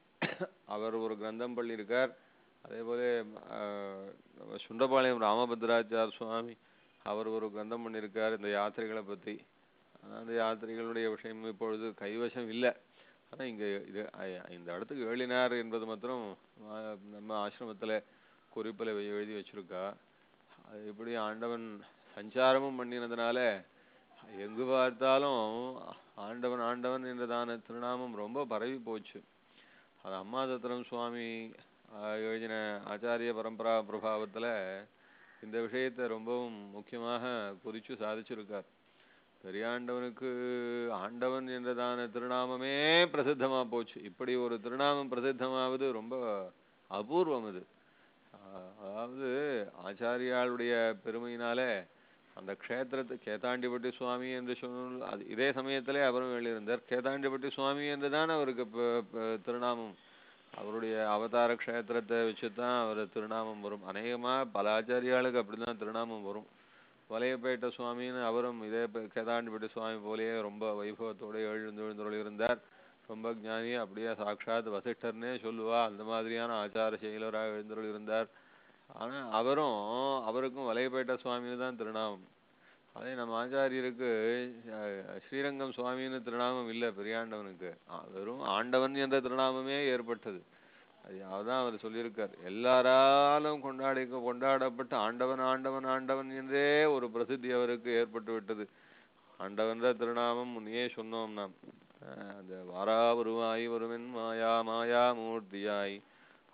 Speaker 2: அவர் ஒரு கிரந்தம் பண்ணியிருக்கார் அதே போல ஆஹ், நம்ம சுண்டபாளையம் ராமபத்ராச்சார் சுவாமி அவர் ஒரு கிரந்தம் பண்ணியிருக்கார் இந்த யாத்திரைகளை பத்தி ஆனா அந்த யாத்திரைகளுடைய விஷயம் இப்பொழுது கைவசம் இல்லை ஆனா இங்க இது ஐ- இந்த இடத்துக்கு எழுதினார் என்பது மாத்திரம் ஆஹ், நம்ம ஆசிரமத்துல குறிப்பில் எழுதி வச்சிருக்கா அது எப்படி ஆண்டவன் சஞ்சாரமும் பண்ணினதுனால எங்கு பார்த்தாலும் ஆண்டவன் ஆண்டவன் என்றதான திருநாமம் ரொம்ப பரவி போச்சு அது அம்மாதத்திரம் சுவாமி ஆஹ், எழுதின ஆச்சாரிய பரம்பரா பிரபாவத்துல இந்த விஷயத்தை ரொம்பவும் முக்கியமாக குறிச்சு சாதிச்சிருக்கார் பெரியாண்டவனுக்கு ஆண்டவன் என்றதான திருநாமமே பிரசித்தமா போச்சு இப்படி ஒரு திருநாமம் பிரசித்தமாவது ரொம்ப அபூர்வம் இது ஆஹ் அதாவது ஆச்சாரியாளுடைய பெருமையினாலே அந்த க்ஷேத்திரத்து கேதாண்டிபட்டி சுவாமி என்று சொன்ன அது இதே சமயத்திலே அவரும் எழுதியிருந்தார் கேதாண்டிபட்டி சுவாமி என்றுதான் அவருக்கு ப- ப- திருநாமம் அவருடைய அவதார க்ஷேத்திரத்தை வச்சுதான் அவர் திருநாமம் வரும் அநேகமா பல ஆச்சாரியாளுக்கு அப்படிதான் திருநாமம் வரும் வலையப்பேட்டை சுவாமின்னு அவரும் இதே ப- கேதாண்டிபட்டி சுவாமி போலயே ரொம்ப வைபவத்தோட எழுந்து எழுந்தருள் இருந்தார் ரொம்ப ஞானி அப்படியே சாட்சாத் வசிஷ்டர்னே சொல்லுவா அந்த மாதிரியான ஆச்சார செயலராக எழுந்தருள் இருந்தார் ஆனா அவரும் அவருக்கும் வலையப்பேட்டை சுவாமின்னு தான் திருநாமம் அதே நம்ம ஆச்சாரியருக்கு அஹ், ஸ்ரீரங்கம் சுவாமின்னு திருநாமம் இல்லை பெரியாண்டவனுக்கு ஆ, வெறும் ஆண்டவன் என்ற திருநாமமே ஏற்பட்டது அது அதான் அவர் சொல்லியிருக்கார் எல்லாராலும் கொண்டாடி கொண்டாடப்பட்ட ஆண்டவன் ஆண்டவன் ஆண்டவன் என்றே ஒரு பிரசித்தி அவருக்கு ஏற்பட்டு விட்டது ஆண்டவன்ற திருநாமம் முன்னையே சொன்னோம் நாம் அஹ் அந்த வாரா வருவாய் வருவன் மாயா மாயா மூர்த்தியாய்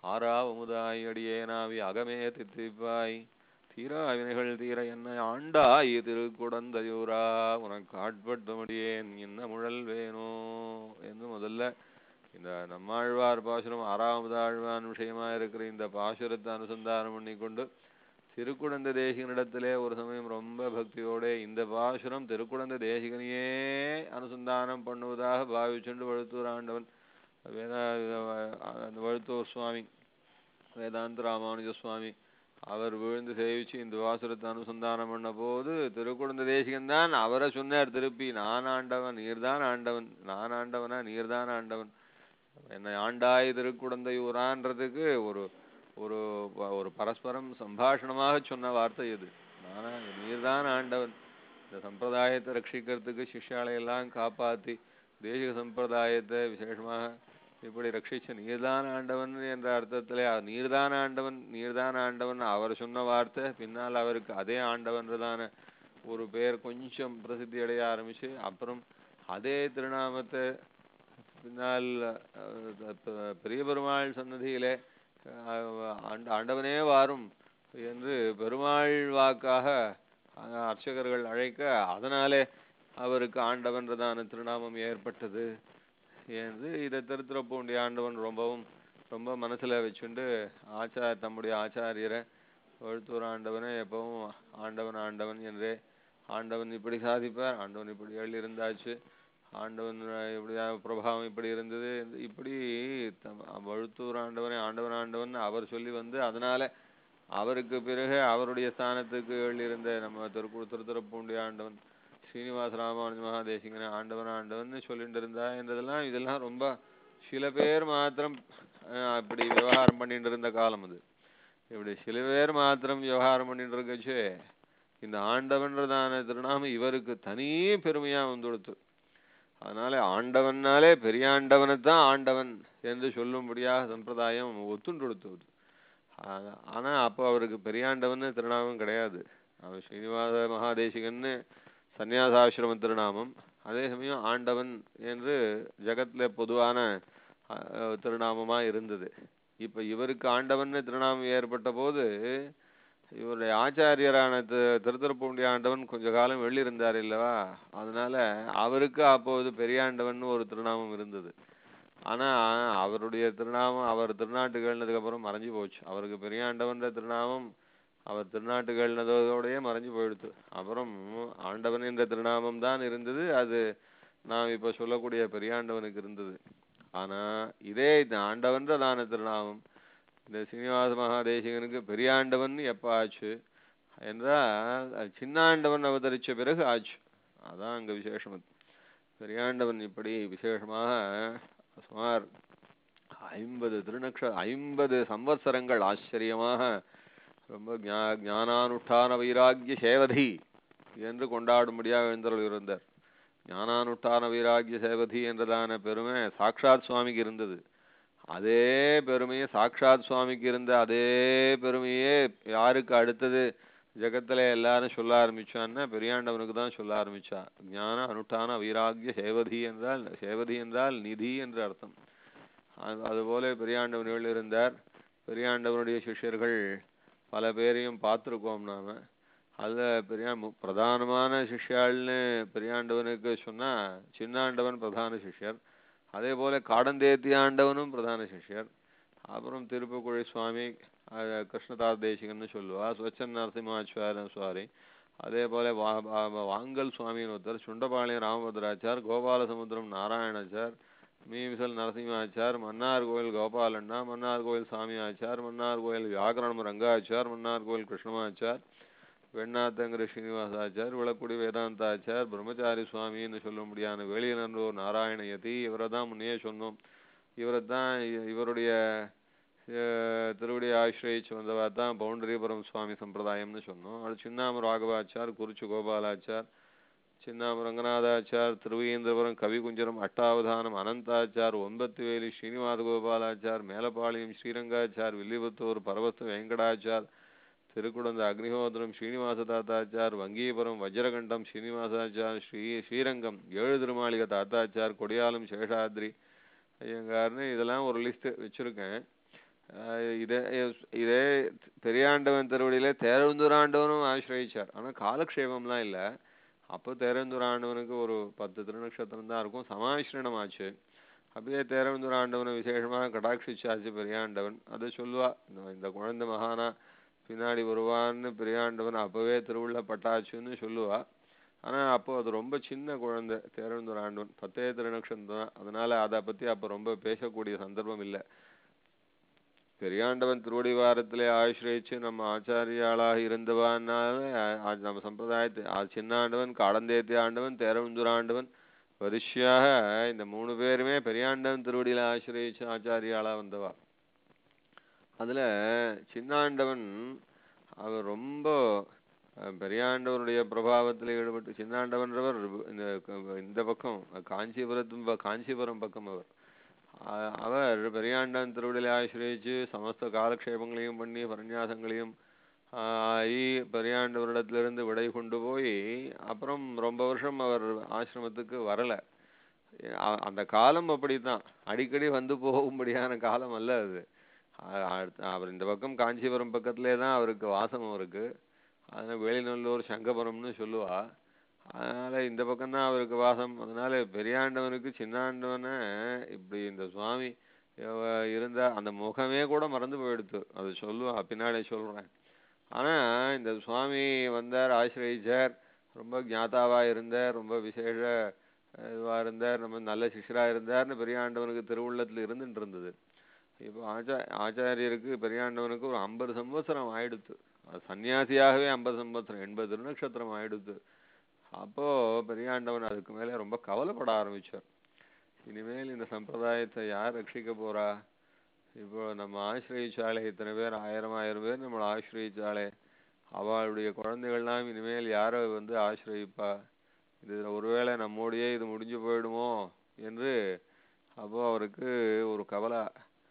Speaker 2: ஆறாவமுதாய் அடியேனாவி அகமே தித்திப்பாய் தீரா வினைகள் தீர என்னை ஆண்டாய் திருக்குடந்தையூரா உனக்கு ஆட்பட்டமடியேன் என்ன முழல் வேணோ என்று முதல்ல இந்த நம்மாழ்வார் பாசுரம் ஆறாவது ஆழ்வான் விஷயமா இருக்கிற இந்த பாசுரத்தை அனுசந்தானம் பண்ணி கொண்டு திருக்குடந்த தேசிகனிடத்திலே ஒரு சமயம் ரொம்ப பக்தியோட இந்த பாசுரம் திருக்குடந்த தேசிகனையே அனுசந்தானம் பண்ணுவதாக பாவிச்சுண்டு வழுத்தூர் ஆண்டவன் வேதா அந்த வழுத்தூர் சுவாமி வேதாந்த ராமானுஜ சுவாமி அவர் விழுந்து சேவிச்சு இந்த வாசுரத்தை அனுசந்தானம் பண்ண போது திருக்குழந்த தேசிகன் தான் அவரை சொன்னார் திருப்பி நான் ஆண்டவன் நீர்தான் ஆண்டவன் நான் ஆண்டவனா நீர்தான் ஆண்டவன் என்னை ஆண்டாய் திருக்குடந்தையூரான்றதுக்கு ஒரு ஒரு ஒரு பரஸ்பரம் சம்பாஷணமாக சொன்ன வார்த்தை இது நானா நீர்தான் ஆண்டவன் இந்த சம்பிரதாயத்தை ரட்சிக்கிறதுக்கு சிஷ்யாலை எல்லாம் காப்பாத்தி தேசிக சம்பிரதாயத்தை விசேஷமாக இப்படி ரட்சிச்ச நீர்தான் ஆண்டவன் என்ற அர்த்தத்திலே அ- நீர்தான் ஆண்டவன் நீர்தான் ஆண்டவன் அவர் சொன்ன வார்த்தை பின்னால் அவருக்கு அதே ஆண்டவன்றதான ஒரு பெயர் கொஞ்சம் பிரசித்தி அடைய ஆரம்பிச்சு அப்புறம் அதே திருநாமத்தை பின்னால் அஹ், ப- பெரிய பெருமாள் சன்னதியிலே அஹ், ஆண்ட- ஆண்டவனே வாரும் என்று பெருமாள் வாக்காக அஹ், அர்ச்சகர்கள் அழைக்க அதனாலே அவருக்கு ஆண்டவன்றதான திருநாமம் ஏற்பட்டது என்று இதை திருத்துறப்பூண்டி ஆண்டவன் ரொம்பவும் ரொம்ப மனசுல வச்சுண்டு ஆச்சார தம்முடைய ஆச்சாரியரை வழுத்தூர் ஆண்டவனை எப்பவும் ஆண்டவன் ஆண்டவன் என்றே ஆண்டவன் இப்படி சாதிப்பார் ஆண்டவன் இப்படி எழுந்தாச்சு ஆண்டவன் இப்படி பிரபாவம் இப்படி இருந்தது இப்படி தம்- வழுத்தூர் ஆண்டவனை ஆண்டவன் ஆண்டவன் அவர் சொல்லி வந்து அதனால அவருக்கு பிறகு அவருடைய ஸ்தானத்துக்கு எழுந்த நம்ம திருக்கு திருத்துறப்பூண்டி ஆண்டவன் ஸ்ரீனிவாச ராமானுஜ மகாதேசிகனை ஆண்டவன் ஆண்டவன் சொல்லிட்டு இருந்தா என்றதெல்லாம் இதெல்லாம் ரொம்ப சில பேர் மாத்திரம் அஹ், அப்படி விவகாரம் பண்ணிட்டு இருந்த காலம் அது இப்படி சில பேர் மாத்திரம் விவகாரம் பண்ணிட்டு இருக்கச்சு இந்த ஆண்டவன்றதான திருநாமம் இவருக்கு தனி பெருமையா வந்துடுத்து அதனால ஆண்டவன்னாலே பெரியாண்டவனைத்தான் ஆண்டவன் என்று சொல்லும்படியாக சம்பிரதாயம் ஒத்துண்டு கொடுத்தது ஆனா- ஆனா அப்போ அவருக்கு பெரியாண்டவன் திருநாமம் கிடையாது அவர் ஸ்ரீனிவாச மகாதேசிகன்னு சந்நியாசாசிரம திருநாமம் அதே சமயம் ஆண்டவன் என்று ஜகத்துல பொதுவான அஹ், திருநாமமா இருந்தது இப்ப இவருக்கு ஆண்டவன் திருநாமம் ஏற்பட்ட போது இவருடைய ஆச்சாரியரான தி- திருத்துறப்பூண்டி ஆண்டவன் கொஞ்ச காலம் வெளி இருந்தார் இல்லவா அதனால அவருக்கு அப்போது பெரியாண்டவன் ஒரு திருநாமம் இருந்தது ஆனா அவருடைய திருநாமம் அவர் திருநாட்டுகள்னதுக்கு அப்புறம் மறைஞ்சு போச்சு அவருக்கு பெரியாண்டவன்ற திருநாமம் அவர் திருநாட்டுகள்னதோடயே மறைஞ்சு போயிடுத்து அப்புறம் ஆண்டவன் என்ற திருநாமம் தான் இருந்தது அது நாம் இப்ப சொல்லக்கூடிய பெரியாண்டவனுக்கு இருந்தது ஆனா இதே இந்த ஆண்டவன்றதான திருநாமம் இந்த சீனிவாச மகாதேசிகனுக்கு பெரியாண்டவன் எப்ப ஆச்சு என்றால் அது சின்னாண்டவன் அவதரிச்ச பிறகு ஆச்சு அதான் அங்க விசேஷம் அது. பெரியாண்டவன் இப்படி விசேஷமாக சுமார் ஐம்பது திருநக்ஷ ஐம்பது சம்வத்சரங்கள் ஆச்சரியமாக ரொம்ப ஞா- ஞானானுஷ்டான வைராக்கிய சேவதி என்று கொண்டாடும்படியாக எழுந்தருள் இருந்தார் ஞானானுஷ்டான வைராக்கிய சேவதி என்றதான பெருமை சாக்ஷாத் சுவாமிக்கு இருந்தது அதே பெருமையை சாக்ஷாத் சுவாமிக்கு இருந்த அதே பெருமையே யாருக்கு அடுத்தது ஜெகத்துல எல்லாரும் சொல்ல ஆரம்பிச்சான்னா பெரியாண்டவனுக்கு தான் சொல்ல ஆரம்பிச்சா ஞான அனுஷ்டான வைராக்கிய சேவதி என்றால் சேவதி என்றால் நிதி என்று அர்த்தம் அது- அதுபோல பெரியாண்டவன் இருந்தார் பெரியாண்டவனுடைய சிஷ்யர்கள் பல பேரையும் பார்த்துருக்கோம் நாம அதுல பெரியா மு- பிரதானமான சிஷ்யாள்னு பெரியாண்டவனுக்கு சொன்னா சின்னாண்டவன் பிரதான சிஷ்யர் அதே போல காடந்தேத்தி ஆண்டவனும் பிரதான சிஷ்யர் அப்புறம் திருப்புக்குழி சுவாமி அஹ், கிருஷ்ணதாஸ் தேசிகன்னு சொல்லுவா ஸ்வச்சன் நரசிம்மாச்சார சுவாரி அதே போல வா வா- வாங்கல் சுவாமின்னு ஒருத்தர் சுண்டபாளையம் ராமபத்ராச்சார் கோபாலசமுத்திரம் நாராயணாச்சார் மீமிசல் நரசிம்மாச்சார் மன்னார் கோயில் கோபாலண்ணா மன்னார் கோயில் சாமி ஆச்சார் மன்னார் கோயில் வியாக்கரணம் ரங்காச்சார் மன்னார் கோயில் கிருஷ்ணமாச்சார் வெண்ணாத்தங்கிற ஸ்ரீனிவாசாச்சார் விளக்குடி வேதாந்தாச்சார் பிரம்மச்சாரி சுவாமின்னு சொல்லும்படியான வெளியினூர் நாராயணயதி இவரை தான் முன்னையே சொன்னோம் இவரை தான் இவருடைய அஹ், திருவடியை ஆசிரயிச்சு வந்தவா தான் பவுண்டரிபுரம் சுவாமி சம்பிரதாயம்னு சொன்னோம் அது சின்னாம ராகவாச்சார் குறிச்சி கோபாலாச்சார் சின்னாம ரங்கநாதாச்சார் திருவேந்திரபுரம் கவிகுஞ்சரம் அட்டாவதானம் அனந்தாச்சார் ஒன்பத்துவேலி ஸ்ரீனிவாத கோபாலாச்சார் மேலப்பாளையம் ஸ்ரீரங்காச்சார் வில்லிபுத்தூர் பரவஸ்து வெங்கடாச்சார் திருக்குடந்த அக்னிஹோத்திரம் ஸ்ரீனிவாச தாத்தாச்சார் வங்கீபுரம் வஜ்ரகண்டம் ஸ்ரீனிவாசாச்சார் ஸ்ரீ ஸ்ரீரங்கம் ஏழு திருமாளிகை தாத்தாச்சார் கொடியாலம் சேஷாத்ரி ஐயங்கார்னு இதெல்லாம் ஒரு லிஸ்ட் வச்சிருக்கேன் ஆஹ் இதே இதே பெரியாண்டவன் திருவடியிலே தேரந்துராண்டவனும் ஆசிரயிச்சார் ஆனா காலக்ஷேபம்லாம் இல்ல அப்போ தேரந்துராண்டவனுக்கு ஒரு பத்து திருநக்ஷத்திரம் தான் இருக்கும் சமாசிரணம் ஆச்சு அப்படியே தேரந்துராண்டவனை விசேஷமாக கடாட்சிச்சாச்சு பெரியாண்டவன் அதை சொல்லுவா இந்த- இந்த குழந்தை மகானா பின்னாடி வருவான்னு பெரியாண்டவன் அப்பவே திருவுள்ள பட்டாச்சுன்னு சொல்லுவா ஆனா அப்போ அது ரொம்ப சின்ன குழந்தை தேரந்துராண்டவன் பத்தே திருநக்ஷத்திரம் தான் அதனால அதை பத்தி அப்ப ரொம்ப பேசக்கூடிய சந்தர்ப்பம் இல்லை பெரியாண்டவன் திருவடிவாரத்திலே ஆசிரயிச்சு நம்ம ஆச்சாரியாளாக இருந்தவானால அ- அ- நம்ம சம்பிரதாயத்தை அ- சின்னாண்டவன் காடந்தேத்தி ஆண்டவன் தேரவந்துராண்டவன் வரிசையாக இந்த மூணு பேருமே பெரியாண்டவன் திருவடியில ஆசிரயிச்சு ஆச்சாரியாளா வந்தவா அதுல சின்னாண்டவன் அவர் ரொம்ப அஹ், பெரியாண்டவனுடைய பிரபாவத்தில் ஈடுபட்டு சின்னாண்டவன்றவர் இந்த க- இந்த பக்கம் காஞ்சிபுரத்து காஞ்சிபுரம் பக்கம் அவர் அ- அவர் பெரியாண்டான் திருவிடலை ஆசிரியச்சு சமஸ்த காலக்ஷேபங்களையும் பண்ணி பரநியாசங்களையும் ஆகி பெரியாண்டவரிடத்திலிருந்து விடை கொண்டு போய் அப்புறம் ரொம்ப வருஷம் அவர் ஆசிரமத்துக்கு வரல அ- அந்த காலம் அப்படித்தான் அடிக்கடி வந்து போகும்படியான காலம் அல்ல அது அ- அடுத்த- அவர் இந்த பக்கம் காஞ்சிபுரம் பக்கத்திலே தான் அவருக்கு வாசம் இருக்கு அதனால வேலிநல்லூர் சங்கபுரம்னு சொல்லுவா அதனால இந்த பக்கம்தான் அவருக்கு வாசம் அதனால பெரியாண்டவனுக்கு சின்னாண்டவனை இப்படி இந்த சுவாமி இவ- இருந்த அந்த முகமே கூட மறந்து போயிடுத்து அது சொல்லுவா பின்னாடி சொல்றேன் ஆனா இந்த சுவாமி வந்தார் ஆசிரயிச்சார் ரொம்ப ஞாதாவா இருந்தார் ரொம்ப விசேஷ அஹ், இதுவா இருந்தார் நம்ம நல்ல சிஷ்யரா இருந்தார்னு பெரியாண்டவனுக்கு திருவுள்ளத்துல இருந்துட்டு இருந்தது இப்போ ஆச்சா ஆச்சாரியருக்கு பெரியாண்டவனுக்கு ஒரு ஐம்பது சம்பவத்சரம் ஆயிடுத்து அது சன்னியாசியாகவே ஐம்பது சம்பவத்சரம் எண்பது திருநக்ஷத்திரம் ஆயிடுத்து அப்போ பெரியாண்டவன் அதுக்கு மேல ரொம்ப கவலைப்பட ஆரம்பிச்சார் இனிமேல் இந்த சம்பிரதாயத்தை யார் ரட்சிக்க போறா இப்போ நம்ம ஆசிரயிச்சாலே இத்தனை பேர் ஆயிரம் ஆயிரம் பேர் நம்மளை ஆசிரயிச்சாலே அவளுடைய குழந்தைகள்லாம் இனிமேல் யாரை வந்து ஆசிரயிப்பா இது ஒருவேளை நம்மோடையே இது முடிஞ்சு போயிடுமோ என்று அப்போ அவருக்கு ஒரு கவலை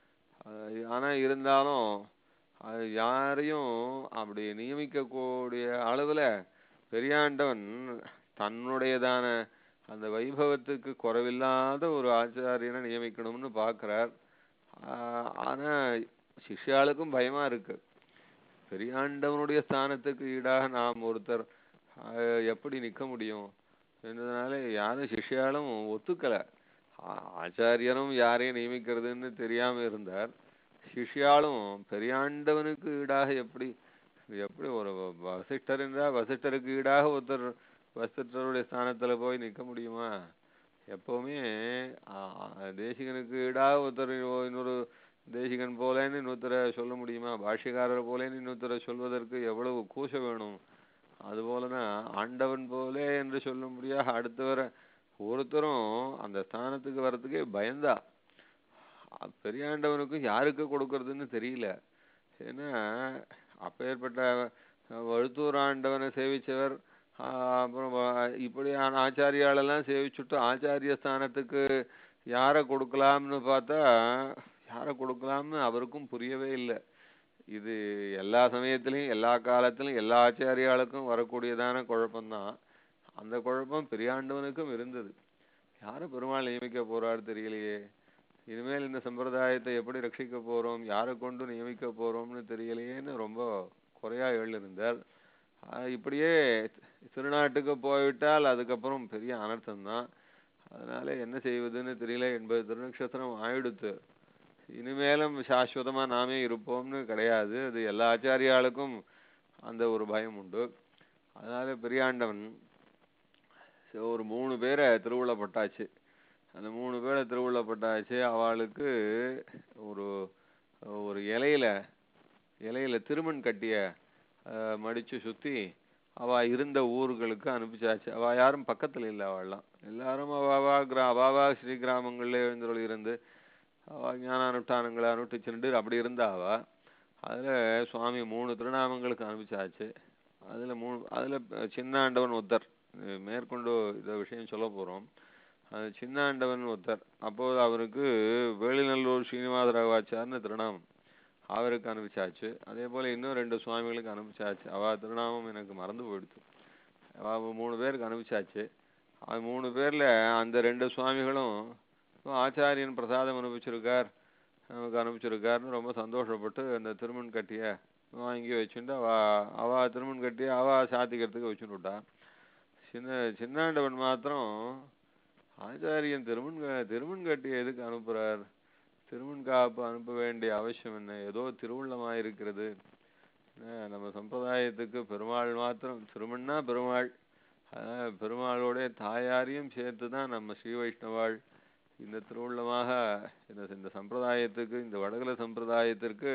Speaker 2: அது ஆனா இருந்தாலும் அது யாரையும் அப்படி நியமிக்கக்கூடிய அளவுல பெரியாண்டவன் தன்னுடையதான அந்த வைபவத்துக்கு குறைவில்லாத ஒரு ஆச்சாரியனை நியமிக்கணும்னு பார்க்கிறார் ஆஹ் ஆனா சிஷ்யாளுக்கும் பயமா இருக்கு பெரியாண்டவனுடைய ஸ்தானத்துக்கு ஈடாக நாம் ஒருத்தர் ஆஹ் எப்படி நிக்க முடியும் என்றதுனால யாரும் சிஷ்யாலும் ஒத்துக்கல ஆ- ஆச்சாரியனும் யாரையும் நியமிக்கிறதுன்னு தெரியாம இருந்தார் சிஷ்யாலும் பெரியாண்டவனுக்கு ஈடாக எப்படி எப்படி ஒரு வ- வசிஷ்டர் என்றா வசிஷ்டருக்கு ஈடாக ஒருத்தர் வசிஷ்டருடைய ஸ்தானத்துல போய் நிக்க முடியுமா எப்பவுமே ஆ- ஆ- தேசிகனுக்கு ஈடாக ஒருத்தர் இன்னொ- இன்னொரு தேசிகன் போலேன்னு இன்னொருத்தரை சொல்ல முடியுமா பாஷ்யக்காரர் போலேன்னு இன்னொருத்தரை சொல்வதற்கு எவ்வளவு கூச வேணும் அதுபோலதான் ஆண்டவன் போலே என்று சொல்ல முடியாத அடுத்தவரை ஒருத்தரும் அந்த ஸ்தானத்துக்கு வர்றதுக்கே பயந்தா அ- பெரியாண்டவனுக்கு யாருக்கு கொடுக்கறதுன்னு தெரியல ஏன்னா அப்பேற்பட்ட அஹ், வழுத்தூர் ஆண்டவனை சேவிச்சவர் ஆஹ், அப்புறம் வ- இப்படியான ஆச்சாரியாலெல்லாம் சேவிச்சுட்டு ஆச்சாரிய ஸ்தானத்துக்கு யாரை கொடுக்கலாம்னு பார்த்தா யாரை கொடுக்கலாம்னு அவருக்கும் புரியவே இல்லை இது எல்லா சமயத்திலையும் எல்லா காலத்திலும் எல்லா ஆச்சாரியாளுக்கும் வரக்கூடியதான குழப்பம்தான் அந்த குழப்பம் பெரியாண்டவனுக்கும் இருந்தது யாரை பெருமாள் நியமிக்க போறாரு தெரியலையே இனிமேல் இந்த சம்பிரதாயத்தை எப்படி ரட்சிக்க போறோம் யாரை கொண்டு நியமிக்க போறோம்னு தெரியலையேன்னு ரொம்ப குறையா எழுந்தார் இப்படியே திருநாட்டுக்கு போய்விட்டால் அதுக்கப்புறம் பெரிய அனர்த்தம்தான் அதனால என்ன செய்வதுன்னு தெரியல எண்பது திருநக்ஷத்திரம் ஆயிடுத்து இனிமேலும் சாஸ்வதமா நாமே இருப்போம்னு கிடையாது அது எல்லா ஆச்சாரியாளுக்கும் அந்த ஒரு பயம் உண்டு அதனால பெரியாண்டவன் சரி, ஒரு மூணு பேரை திருவுள்ள பட்டாச்சு அந்த மூணு பேரை திருவுள்ள பட்டாச்சு அவளுக்கு ஒரு ஒரு இலையில இலையில திருமண் கட்டிய அஹ், மடிச்சு சுத்தி அவ இருந்த ஊர்களுக்கு அனுப்பிச்சாச்சு அவ யாரும் பக்கத்துல இல்ல அவள்லாம் எல்லாரும் அவாவா கிரா அவாவா ஸ்ரீ கிராமங்கள்ல எழுந்தருள் இருந்து அவ ஞான அனுஷ்டானங்களை அனுஷ்டிச்சுட்டு அப்படி இருந்தா அவ அதுல சுவாமி மூணு திருநாமங்களுக்கு அனுப்பிச்சாச்சு அதுல மூணு அதுல சின்னாண்டவன் ஒருத்தர் அஹ் மேற்கொண்டு இந்த விஷயம் சொல்ல போறோம் அது சின்னாண்டவன் ஒருத்தர் அப்போது அவருக்கு வேலிநல்லூர் ஸ்ரீனிவாச ராவாச்சார்னு திருநாமம் அவருக்கு அனுப்பிச்சாச்சு அதே போல இன்னும் ரெண்டு சுவாமிகளுக்கு அனுப்பிச்சாச்சு அவ திருநாமம் எனக்கு மறந்து போயிடுச்சு அவ மூணு பேருக்கு அனுப்பிச்சாச்சு அது மூணு பேர்ல அந்த ரெண்டு சுவாமிகளும் இப்போ ஆச்சாரியன் பிரசாதம் அனுப்பிச்சிருக்கார் நமக்கு அனுப்பிச்சிருக்காருன்னு ரொம்ப சந்தோஷப்பட்டு அந்த திருமண் கட்டிய வாங்கி வச்சுட்டு அவ அவ திருமண் கட்டி அவ சாத்திக்கிறதுக்கு வச்சுட்டு விட்டா சின்ன சின்னாண்டவன் மாத்திரம் ஆச்சாரியன் திருமண் க- திருமண் கட்டி எதுக்கு அனுப்புறார் திருமண் காப்பு அனுப்ப வேண்டிய அவசியம் என்ன ஏதோ திருவுள்ளமா இருக்கிறது அஹ் நம்ம சம்பிரதாயத்துக்கு பெருமாள் மாத்திரம் திருமண்ணா பெருமாள் அஹ் பெருமாளோட தாயாரையும் சேர்த்து தான் நம்ம ஸ்ரீ வைஷ்ணவாள் இந்த திருவுள்ளமாக இந்த இந்த சம்பிரதாயத்துக்கு இந்த வடகல சம்பிரதாயத்திற்கு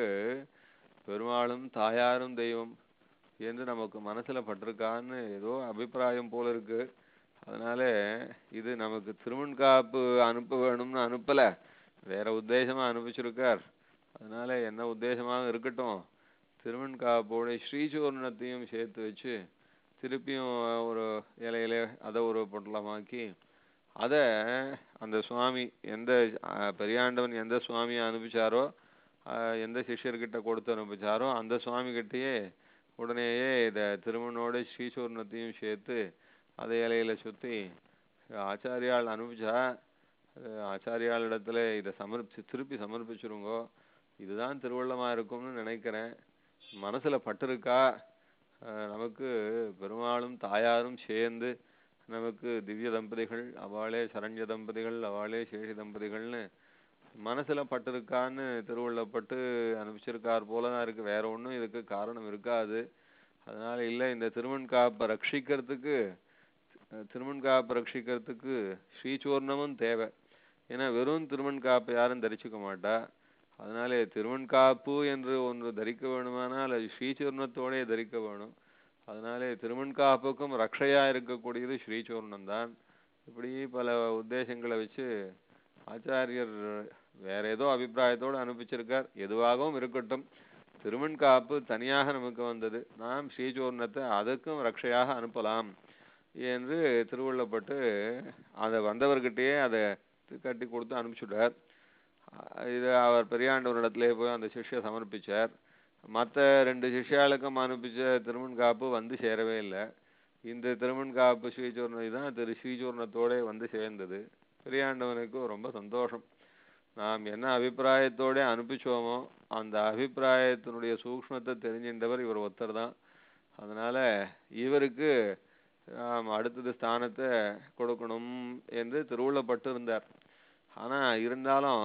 Speaker 2: பெருமாளும் தாயாரும் தெய்வம் என்று நமக்கு மனசுல பட்டிருக்கான்னு ஏதோ அபிப்பிராயம் போல இருக்கு அதனால இது நமக்கு திருமண் காப்பு அனுப்ப வேணும்னு அனுப்பல வேற உத்தேசமா அனுப்பிச்சிருக்கார் அதனால என்ன உத்தேசமாக இருக்கட்டும் திருமண் காப்போட ஸ்ரீசூர்ணத்தையும் சேர்த்து வச்சு திருப்பியும் ஒரு இலையில அதை ஒரு பொட்டலமாக்கி அதை அந்த சுவாமி எந்த அஹ், பெரியாண்டவன் எந்த சுவாமியை அனுப்பிச்சாரோ அஹ், எந்த சிஷ்யர்கிட்ட கொடுத்து அனுப்பிச்சாரோ அந்த சுவாமி கிட்டயே உடனேயே இத திருமணோட ஸ்ரீசூர்ணத்தையும் சேர்த்து அதை இலையில சுத்தி ஆச்சாரியால் அனுப்பிச்சா அஹ், ஆச்சாரியாளிடத்துல இதை சமர்ப்பிச்சு திருப்பி சமர்ப்பிச்சிருங்கோ இதுதான் திருவள்ளமா இருக்கும்னு நினைக்கிறேன் மனசுல பட்டிருக்கா அஹ், நமக்கு பெருமாளும் தாயாரும் சேர்ந்து நமக்கு திவ்ய தம்பதிகள் அவளே சரண்ய தம்பதிகள் அவளே சேஷி தம்பதிகள்னு மனசுல பட்டிருக்கான்னு திருவுள்ளப்பட்டு அனுப்பிச்சிருக்கார் போல தான் இருக்கு வேற ஒண்ணும் இதுக்கு காரணம் இருக்காது அதனால இல்ல இந்த திருமண் காப்பை ரட்சிக்கிறதுக்கு அஹ், திருமண் காப்பை ரட்சிக்கிறதுக்கு ஸ்ரீசூர்ணமும் தேவை ஏன்னா வெறும் திருமண் காப்பை யாரும் தரிச்சுக்க மாட்டா அதனாலே திருமண் காப்பு என்று ஒன்று தரிக்க வேணுமானால் அது ஸ்ரீசூர்ணத்தோடே தரிக்க வேணும் அதனாலே திருமண் காப்புக்கும் ரக்ஷையா இருக்கக்கூடியது ஸ்ரீசூர்ணம் தான் இப்படி பல உத்தேசங்களை வச்சு ஆச்சாரியர் வேற ஏதோ அபிப்பிராயத்தோடு அனுப்பிச்சிருக்கார் எதுவாகவும் இருக்கட்டும் திருமண் காப்பு தனியாக நமக்கு வந்தது நாம் ஸ்ரீசூர்ணத்தை அதுக்கும் ரக்ஷையாக அனுப்பலாம் என்று திருவுள்ளப்பட்டு அதை வந்தவர்கிட்டயே அதை கட்டி கொடுத்து அனுப்பிச்சுட்டார் அஹ் இது அவர் பெரியாண்டவரிடத்திலே போய் அந்த சிஷ்ய சமர்ப்பிச்சார் மற்ற ரெண்டு சிஷ்யாளுக்கும் அனுப்பிச்ச திருமண் காப்பு வந்து சேரவே இல்லை இந்த திருமண் காப்பு ஸ்ரீசூர்ணம் தான் திரு ஸ்ரீசூர்ணத்தோட வந்து சேர்ந்தது பெரியாண்டவனுக்கு ரொம்ப சந்தோஷம் நாம் என்ன அபிப்பிராயத்தோட அனுப்பிச்சோமோ அந்த அபிப்பிராயத்தினுடைய சூக்ஷ்மத்தை தெரிஞ்சின்றவர் இவர் ஒருத்தர் தான் அதனால இவருக்கு நாம் அடுத்தது ஸ்தானத்தை கொடுக்கணும் என்று திருவுள்ளப்பட்டு இருந்தார் ஆனா இருந்தாலும்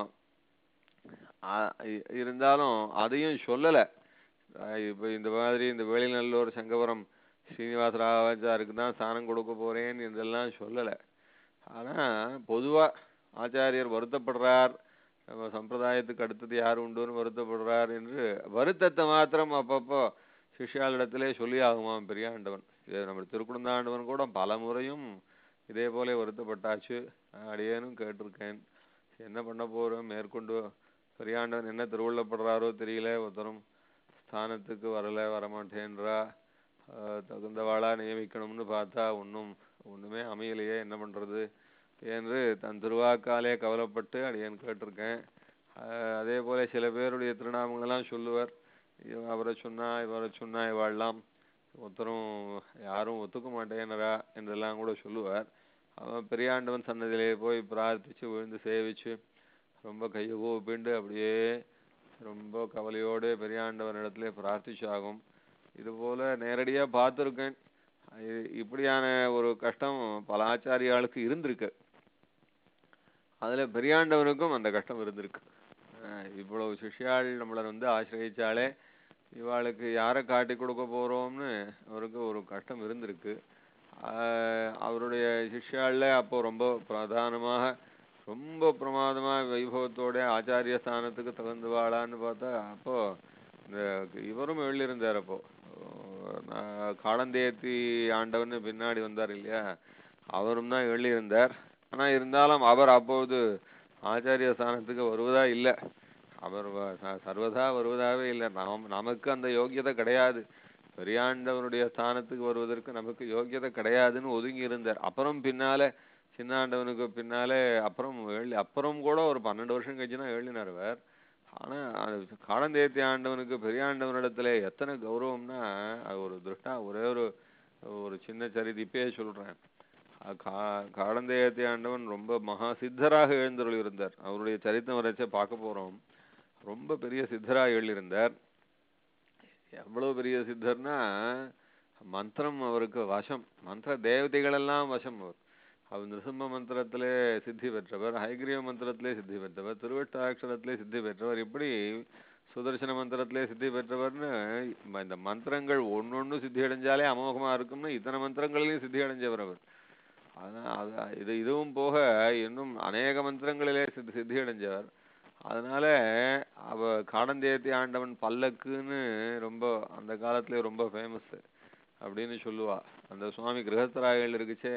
Speaker 2: அ- இ- இருந்தாலும் அதையும் சொல்லல அஹ் இப்ப இந்த மாதிரி இந்த வேலிநல்லூர் சங்கபுரம் ஸ்ரீனிவாச ராவாச்சாருக்கு தான் ஸ்தானம் கொடுக்க போறேன் இதெல்லாம் சொல்லல ஆனா பொதுவா ஆச்சாரியர் வருத்தப்படுறார் நம்ம சம்பிரதாயத்துக்கு அடுத்தது யார் உண்டுன்னு வருத்தப்படுறார் என்று வருத்தத்தை மாத்திரம் அப்பப்போ சிஷ்யாளிடத்திலே சொல்லி ஆகுமாம் பெரியாண்டவன் இது நம்ம திருக்குடந்தாண்டவன் கூட பல முறையும் இதே போல வருத்தப்பட்டாச்சு நான் அடியேனும் கேட்டிருக்கேன் என்ன பண்ண போறோம் மேற்கொண்டு பெரியாண்டவன் என்ன திருவுள்ளப்படுறாரோ தெரியல ஒருத்தரும் ஸ்தானத்துக்கு வரல வரமாட்டேன்றா ஆஹ் தகுந்தவாளா நியமிக்கணும்னு பார்த்தா ஒண்ணும் ஒண்ணுமே அமையலையே என்ன பண்றது என்று தன் திருவாக்காலே கவலைப்பட்டு அடியேன் கேட்டிருக்கேன் ஆஹ் அதே போல சில பேருடைய திருநாமங்களெல்லாம் சொல்லுவார் இவ- அவரை சொன்னா இவரை சொன்னா இவாள்லாம் ஒருத்தரும் யாரும் ஒத்துக்க மாட்டேனரா என்றெல்லாம் கூட சொல்லுவார் அவன் பெரியாண்டவன் சன்னதியிலே போய் பிரார்த்திச்சு விழுந்து சேவிச்சு ரொம்ப கையை கூப்பிண்டு அப்படியே ரொம்ப கவலையோடு பெரியாண்டவன் இடத்துல பிரார்த்திச்சாகும் இது போல நேரடியா பார்த்திருக்கேன் இ- இப்படியான ஒரு கஷ்டம் பல ஆச்சாரியாளுக்கு இருந்திருக்கு அதுல பெரியாண்டவனுக்கும் அந்த கஷ்டம் இருந்திருக்கு அஹ் இவ்வளவு சிஷ்யாள் நம்மளை வந்து ஆசிரியச்சாலே இவாளுக்கு யாரை காட்டி கொடுக்க போறோம்னு அவருக்கு ஒரு கஷ்டம் இருந்திருக்கு ஆஹ் அவருடைய சிஷ்யாள்ல அப்போ ரொம்ப பிரதானமாக ரொம்ப பிரமாதமா வைபவத்தோட ஆச்சாரிய ஸ்தானத்துக்கு தகுந்தவாளான்னு பார்த்தா அப்போ இந்த இவரும் எழுதியிருந்தார் அப்போ ஆஹ் காடந்தேத்தி ஆண்டவன் பின்னாடி வந்தார் இல்லையா அவரும் தான் எழுதியிருந்தார் ஆனா இருந்தாலும் அவர் அப்போது ஆச்சாரிய ஸ்தானத்துக்கு வருவதா இல்லை அவர் வ- ச- சர்வதா வருவதாவே இல்லை நாம் நமக்கு அந்த யோக்கியதை கிடையாது பெரியாண்டவனுடைய ஸ்தானத்துக்கு வருவதற்கு நமக்கு யோக்கியதை கிடையாதுன்னு ஒதுங்கி இருந்தார் அப்புறம் பின்னால சின்னாண்டவனுக்கு பின்னாலே அப்புறம் எழு அப்புறம் கூட ஒரு பன்னெண்டு வருஷம் கழிச்சு தான் எழுதினார் அவர் ஆனா அது காலந்தேத்தி ஆண்டவனுக்கு பெரியாண்டவனிடத்துல எத்தனை கௌரவம்னா அது ஒரு திருஷ்டா ஒரே ஒரு ஒரு சின்ன சரிதி இப்பயே சொல்றேன் அஹ் கா- காலந்தேயத்தி ஆண்டவன் ரொம்ப மகா சித்தராக எழுந்தருள் இருந்தார் அவருடைய சரித்திரம் வரைச்சே பார்க்க போறோம் ரொம்ப பெரிய சித்தரா எழுதியிருந்தார் எவ்வளவு பெரிய சித்தர்னா மந்திரம் அவருக்கு வசம் மந்திர தேவதைகள் எல்லாம் வசம் அவர் அவர் நிருசிம்ம மந்திரத்திலே சித்தி பெற்றவர் ஹைகிரீவ மந்திரத்திலே சித்தி பெற்றவர் திருவட்டாட்சரத்திலே சித்தி பெற்றவர் இப்படி சுதர்சன மந்திரத்திலே சித்தி பெற்றவர்னு ம- இந்த மந்திரங்கள் ஒன்னொன்னு சித்தி அடைஞ்சாலே அமோகமா இருக்கும்னு இத்தனை மந்திரங்களிலையும் சித்தி அடைஞ்சவர் அவர் அதான் அது இது இதுவும் போக இன்னும் அநேக மந்திரங்களிலே சித்தி சித்தி அடைஞ்சவர் அதனால அவ காடந்தேத்தி ஆண்டவன் பல்லக்குன்னு ரொம்ப அந்த காலத்திலே ரொம்ப ஃபேமஸ் அப்படின்னு சொல்லுவா அந்த சுவாமி கிரகஸ்தராயல் இருக்குச்சே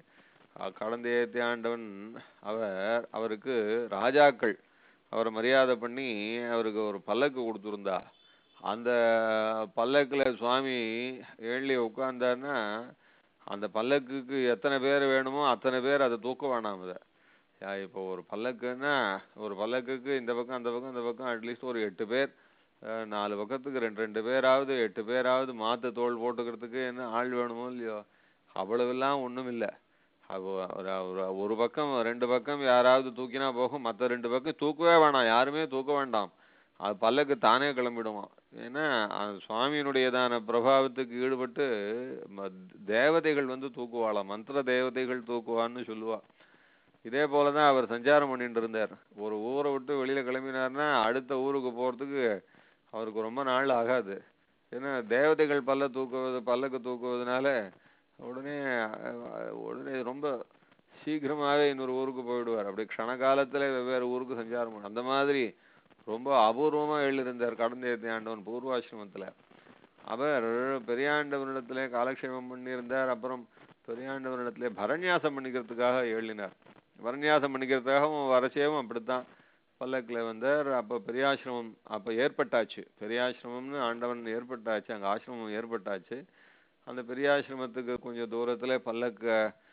Speaker 2: அஹ் காடந்தேத்தி ஆண்டவன் அவர் அவருக்கு ராஜாக்கள் அவரை மரியாதை பண்ணி அவருக்கு ஒரு பல்லக்கு கொடுத்துருந்தா அந்த பல்லக்குல சுவாமி ஏழி உட்கார்ந்தாருன்னா அந்த பல்லக்குக்கு எத்தனை பேர் வேணுமோ அத்தனை பேர் அதை தூக்க வேணாம் அதை யா, இப்போ ஒரு பல்லக்குன்னா ஒரு பல்லக்குக்கு இந்த பக்கம் அந்த பக்கம் இந்த பக்கம் அட்லீஸ்ட் ஒரு எட்டு பேர் அஹ், நாலு பக்கத்துக்கு ரெண்டு ரெண்டு பேராவது எட்டு பேராவது மாத்து தோல் போட்டுக்கிறதுக்கு என்ன ஆள் வேணுமோ இல்லையோ அவ்வளவெல்லாம் ஒண்ணும் இல்ல அது ஒரு ஒரு- ஒரு பக்கம் ரெண்டு பக்கம் யாராவது தூக்கினா போகும் மத்த ரெண்டு பக்கம் தூக்கவே வேணாம் யாருமே தூக்க வேண்டாம் அது பல்லக்கு தானே கிளம்பிடுவான் ஏன்னா அது சுவாமியினுடையதான பிரபாவத்துக்கு ஈடுபட்டு ம- தேவதைகள் வந்து தூக்குவாளாம் மந்திர தேவதைகள் தூக்குவான்னு சொல்லுவா இதே போலதான் அவர் சஞ்சாரம் பண்ணிட்டு இருந்தார் ஒரு ஊரை விட்டு வெளியில கிளம்பினார்னா அடுத்த ஊருக்கு போறதுக்கு அவருக்கு ரொம்ப நாள் ஆகாது ஏன்னா தேவதைகள் பல்ல தூக்குவது பல்லக்கு தூக்குவதனால உடனே அஹ், உடனே ரொம்ப சீக்கிரமாவே இன்னொரு ஊருக்கு போயிடுவார் அப்படி க்ஷண காலத்துல வெவ்வேறு ஊருக்கு சஞ்சாரம் பண்ண அந்த மாதிரி ரொம்ப அபூர்வமா எழுதியிருந்தார் கடந்த ஆண்டவன் பூர்வாசிரமத்துல அவர் பெரியாண்டவனிடத்திலே காலக்ஷேபம் பண்ணியிருந்தார் அப்புறம் பெரியாண்டவனிடத்திலே பரநியாசம் பண்ணிக்கிறதுக்காக எழுதினார் பரநியாசம் பண்ணிக்கிறதுக்காகவும் வரச்சேவும் அப்படித்தான் பல்லக்குல வந்தார் அப்ப பெரியாசிரமம் அப்ப ஏற்பட்டாச்சு பெரியாசிரமம்னு ஆண்டவன் ஏற்பட்டாச்சு அங்க ஆசிரமம் ஏற்பட்டாச்சு அந்த பெரியாசிரமத்துக்கு கொஞ்சம் தூரத்துல பல்லக்க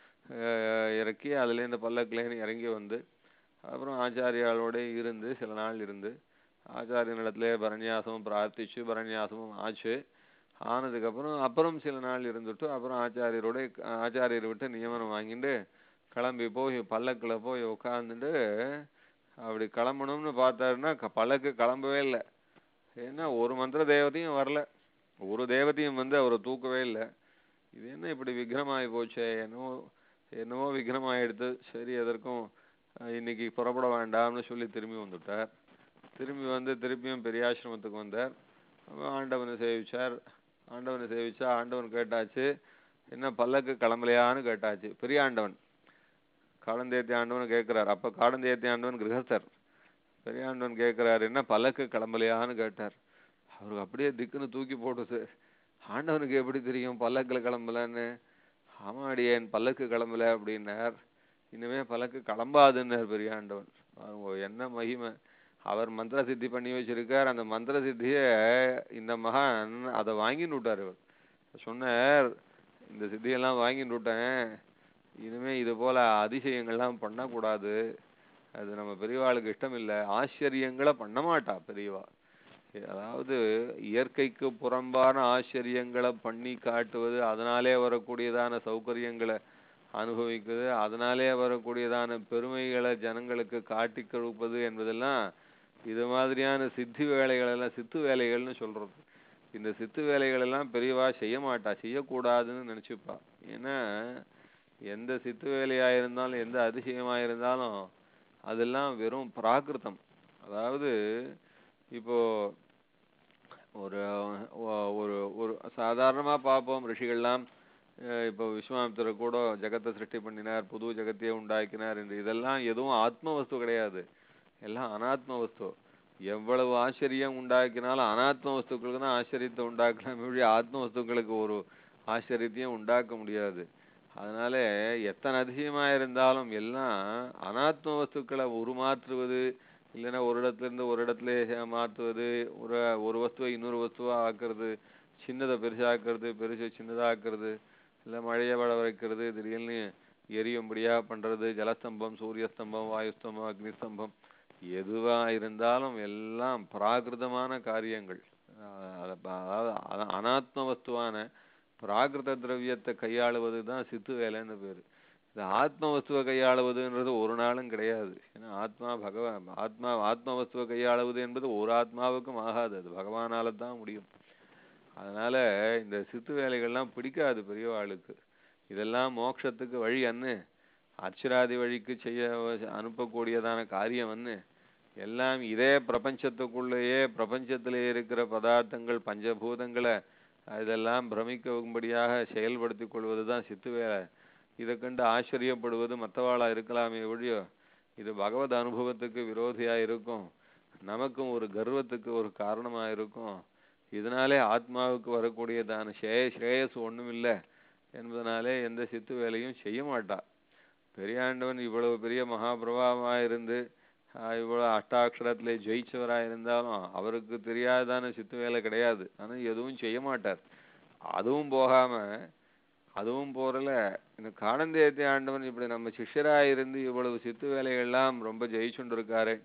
Speaker 2: அஹ், இறக்கி அதுல இருந்து பல்லக்குலேருந்து இறங்கி வந்து அப்புறம் ஆச்சாரியாளோட இருந்து சில நாள் இருந்து ஆச்சாரியனிடத்திலே பரநியாசமும் பிரார்த்திச்சு பரநியாசமும் ஆச்சு ஆனதுக்கப்புறம் அப்புறம் சில நாள் இருந்துட்டு அப்புறம் ஆச்சாரியரோட ஆச்சாரியரை விட்டு நியமனம் வாங்கிட்டு கிளம்பி போய் பல்லக்குல போய் உட்காந்துட்டு அப்படி கிளம்பணும்னு பார்த்தாருன்னா க- பல்லக்கு கிளம்பவே இல்லை ஏன்னா ஒரு மந்திர தேவதையும் வரல ஒரு தேவதையும் வந்து அவரை தூக்கவே இல்லை இது என்ன இப்படி விக்ரமாயி போச்சே என்னவோ என்னவோ விக்ரமாயிடுத்து சரி எதற்கும் அஹ், இன்னைக்கு புறப்பட வேண்டாம்னு சொல்லி திரும்பி வந்துட்டார் திரும்பி வந்து திருப்பியும் பெரியாசிரமத்துக்கு வந்தார் அப்ப ஆண்டவனை சேவிச்சார் ஆண்டவனை சேவிச்சா ஆண்டவன் கேட்டாச்சு என்ன பல்லக்கு கிளம்பலையான்னு கேட்டாச்சு பெரிய ஆண்டவன் காலந்தேத்தி ஆண்டவன் கேட்கிறார் அப்ப காலந்தேத்தி ஆண்டவன் கிரகஸ்தர் பெரிய ஆண்டவன் கேட்கிறார் என்ன பல்லக்கு கிளம்பலையான்னு கேட்டார் அவருக்கு அப்படியே திக்குன்னு தூக்கி போட்டுது ஆண்டவனுக்கு எப்படி தெரியும் பல்லக்குல கிளம்பலன்னு ஆமா அடியேன் பல்லக்கு கிளம்பல அப்படின்னார் இனிமே பல்லக்கு கிளம்பாதுன்னார் பெரிய ஆண்டவன் பாருங்க, என்ன மகிமை அவர் மந்திர சித்தி பண்ணி வச்சிருக்கார் அந்த மந்திர சித்திய இந்த மகான் அதை வாங்கின்னு விட்டார் இவர் சொன்னார் இந்த சித்தியெல்லாம் வாங்கின்னு விட்டேன் இனிமே இது போல அதிசயங்கள்லாம் பண்ணக்கூடாது அது நம்ம பெரியவாளுக்கு இஷ்டம் இல்லை ஆச்சரியங்களை பண்ண மாட்டா பெரியவா அதாவது இயற்கைக்கு புறம்பான ஆச்சரியங்களை பண்ணி காட்டுவது அதனாலே வரக்கூடியதான சௌகரியங்களை அனுபவிக்குது அதனாலே வரக்கூடியதான பெருமைகளை ஜனங்களுக்கு காட்டி கொடுப்பது என்பதெல்லாம் இது மாதிரியான சித்தி வேலைகள் எல்லாம் சித்து வேலைகள்னு சொல்றது இந்த சித்து வேலைகள் எல்லாம் பெரியவா செய்ய மாட்டா செய்யக்கூடாதுன்னு நினைச்சுப்பா ஏன்னா எந்த சித்து வேலையா இருந்தாலும் எந்த அதிசயமா இருந்தாலும் அதெல்லாம் வெறும் பிராகிருதம் அதாவது இப்போ ஒரு ஒ- ஒரு ஒரு சாதாரணமா பார்ப்போம் ரிஷிகள்லாம் அஹ் இப்போ விஸ்வாமித்திரர் கூட ஜெகத்தை சிருஷ்டி பண்ணினார் புது ஜெகத்தையே உண்டாக்கினார் என்று இதெல்லாம் எதுவும் ஆத்ம வஸ்து கிடையாது எல்லாம் அனாத்ம வஸ்து எவ்வளவு ஆச்சரியம் உண்டாக்கினாலும் அனாத்ம வஸ்துக்களுக்கு தான் ஆச்சரியத்தை உண்டாக்கலாம் ஒழிய ஆத்ம வஸ்துக்களுக்கு ஒரு ஆச்சரியத்தையும் உண்டாக்க முடியாது அதனால எத்தனை அதிசயமா இருந்தாலும் எல்லாம் அனாத்ம வஸ்துக்களை உருமாற்றுவது இல்லைன்னா ஒரு இடத்துல இருந்து ஒரு இடத்துல மாற்றுவது ஒரு ஒரு வஸ்துவை இன்னொரு வஸ்துவா ஆக்குறது சின்னதை பெருசாக்குறது பெருசை சின்னதாக்குறது இல்ல மழையை வள வைக்கிறது திடீர்னு எரியும்படியா பண்றது ஜலஸ்தம்பம் சூரியஸ்தம்பம் வாயுஸ்தம்பம் அக்னிஸ்தம்பம் எதுவா இருந்தாலும் எல்லாம் பிராகிருதமான காரியங்கள் அஹ் அத ப- அதாவது அத- அனாத்ம வஸ்துவான பிராகிருத திரவியத்தை கையாளுவது தான் சித்து வேலைன்னு பேரு இந்த ஆத்ம வஸ்துவை கையாளுவதுன்றது ஒரு நாளும் கிடையாது ஏன்னா ஆத்மா பகவான் ஆத்மா ஆத்ம வஸ்துவை கையாளுவது என்பது ஒரு ஆத்மாவுக்கும் ஆகாது அது பகவானால தான் முடியும் அதனால இந்த சித்து வேலைகள்லாம் பிடிக்காது பெரியவாளுக்கு இதெல்லாம் மோட்சத்துக்கு வழி அன்னு அர்ச்சராதி வழிக்கு செய்ய அனுப்பக்கூடியதான காரியம் அன்னு எல்லாம் இதே பிரபஞ்சத்துக்குள்ளேயே பிரபஞ்சத்திலே இருக்கிற பதார்த்தங்கள் பஞ்சபூதங்களை இதெல்லாம் பிரமிக்கும்படியாக செயல்படுத்திக் கொள்வதுதான் சித்து வேலை இதை கண்டு ஆச்சரியப்படுவது மற்றவாளா இருக்கலாமே ஒழியோ இது பகவத் அனுபவத்துக்கு விரோதியா இருக்கும் நமக்கும் ஒரு கர்வத்துக்கு ஒரு காரணமா இருக்கும் இதனாலே ஆத்மாவுக்கு வரக்கூடியதான ஸ்ரேய ஸ்ரேயஸ் ஒண்ணுமில்லை என்பதனாலே எந்த சித்து வேலையும் செய்ய மாட்டா பெரியாண்டவன் இவ்வளவு பெரிய மகாபிரபாவமா இருந்து ஆஹ் இவ்வளவு அஷ்டாட்சரத்திலே ஜெயிச்சவரா இருந்தாலும் அவருக்கு தெரியாதான சித்து வேலை கிடையாது ஆனா எதுவும் செய்ய மாட்டார் அதுவும் போகாம அதுவும் போறல இந்த காணந்தேத்தி ஆண்டவன் இப்படி நம்ம சிஷ்யரா இருந்து இவ்வளவு சித்து வேலைகள்லாம் ரொம்ப ஜெயிச்சுண்டு இருக்காரு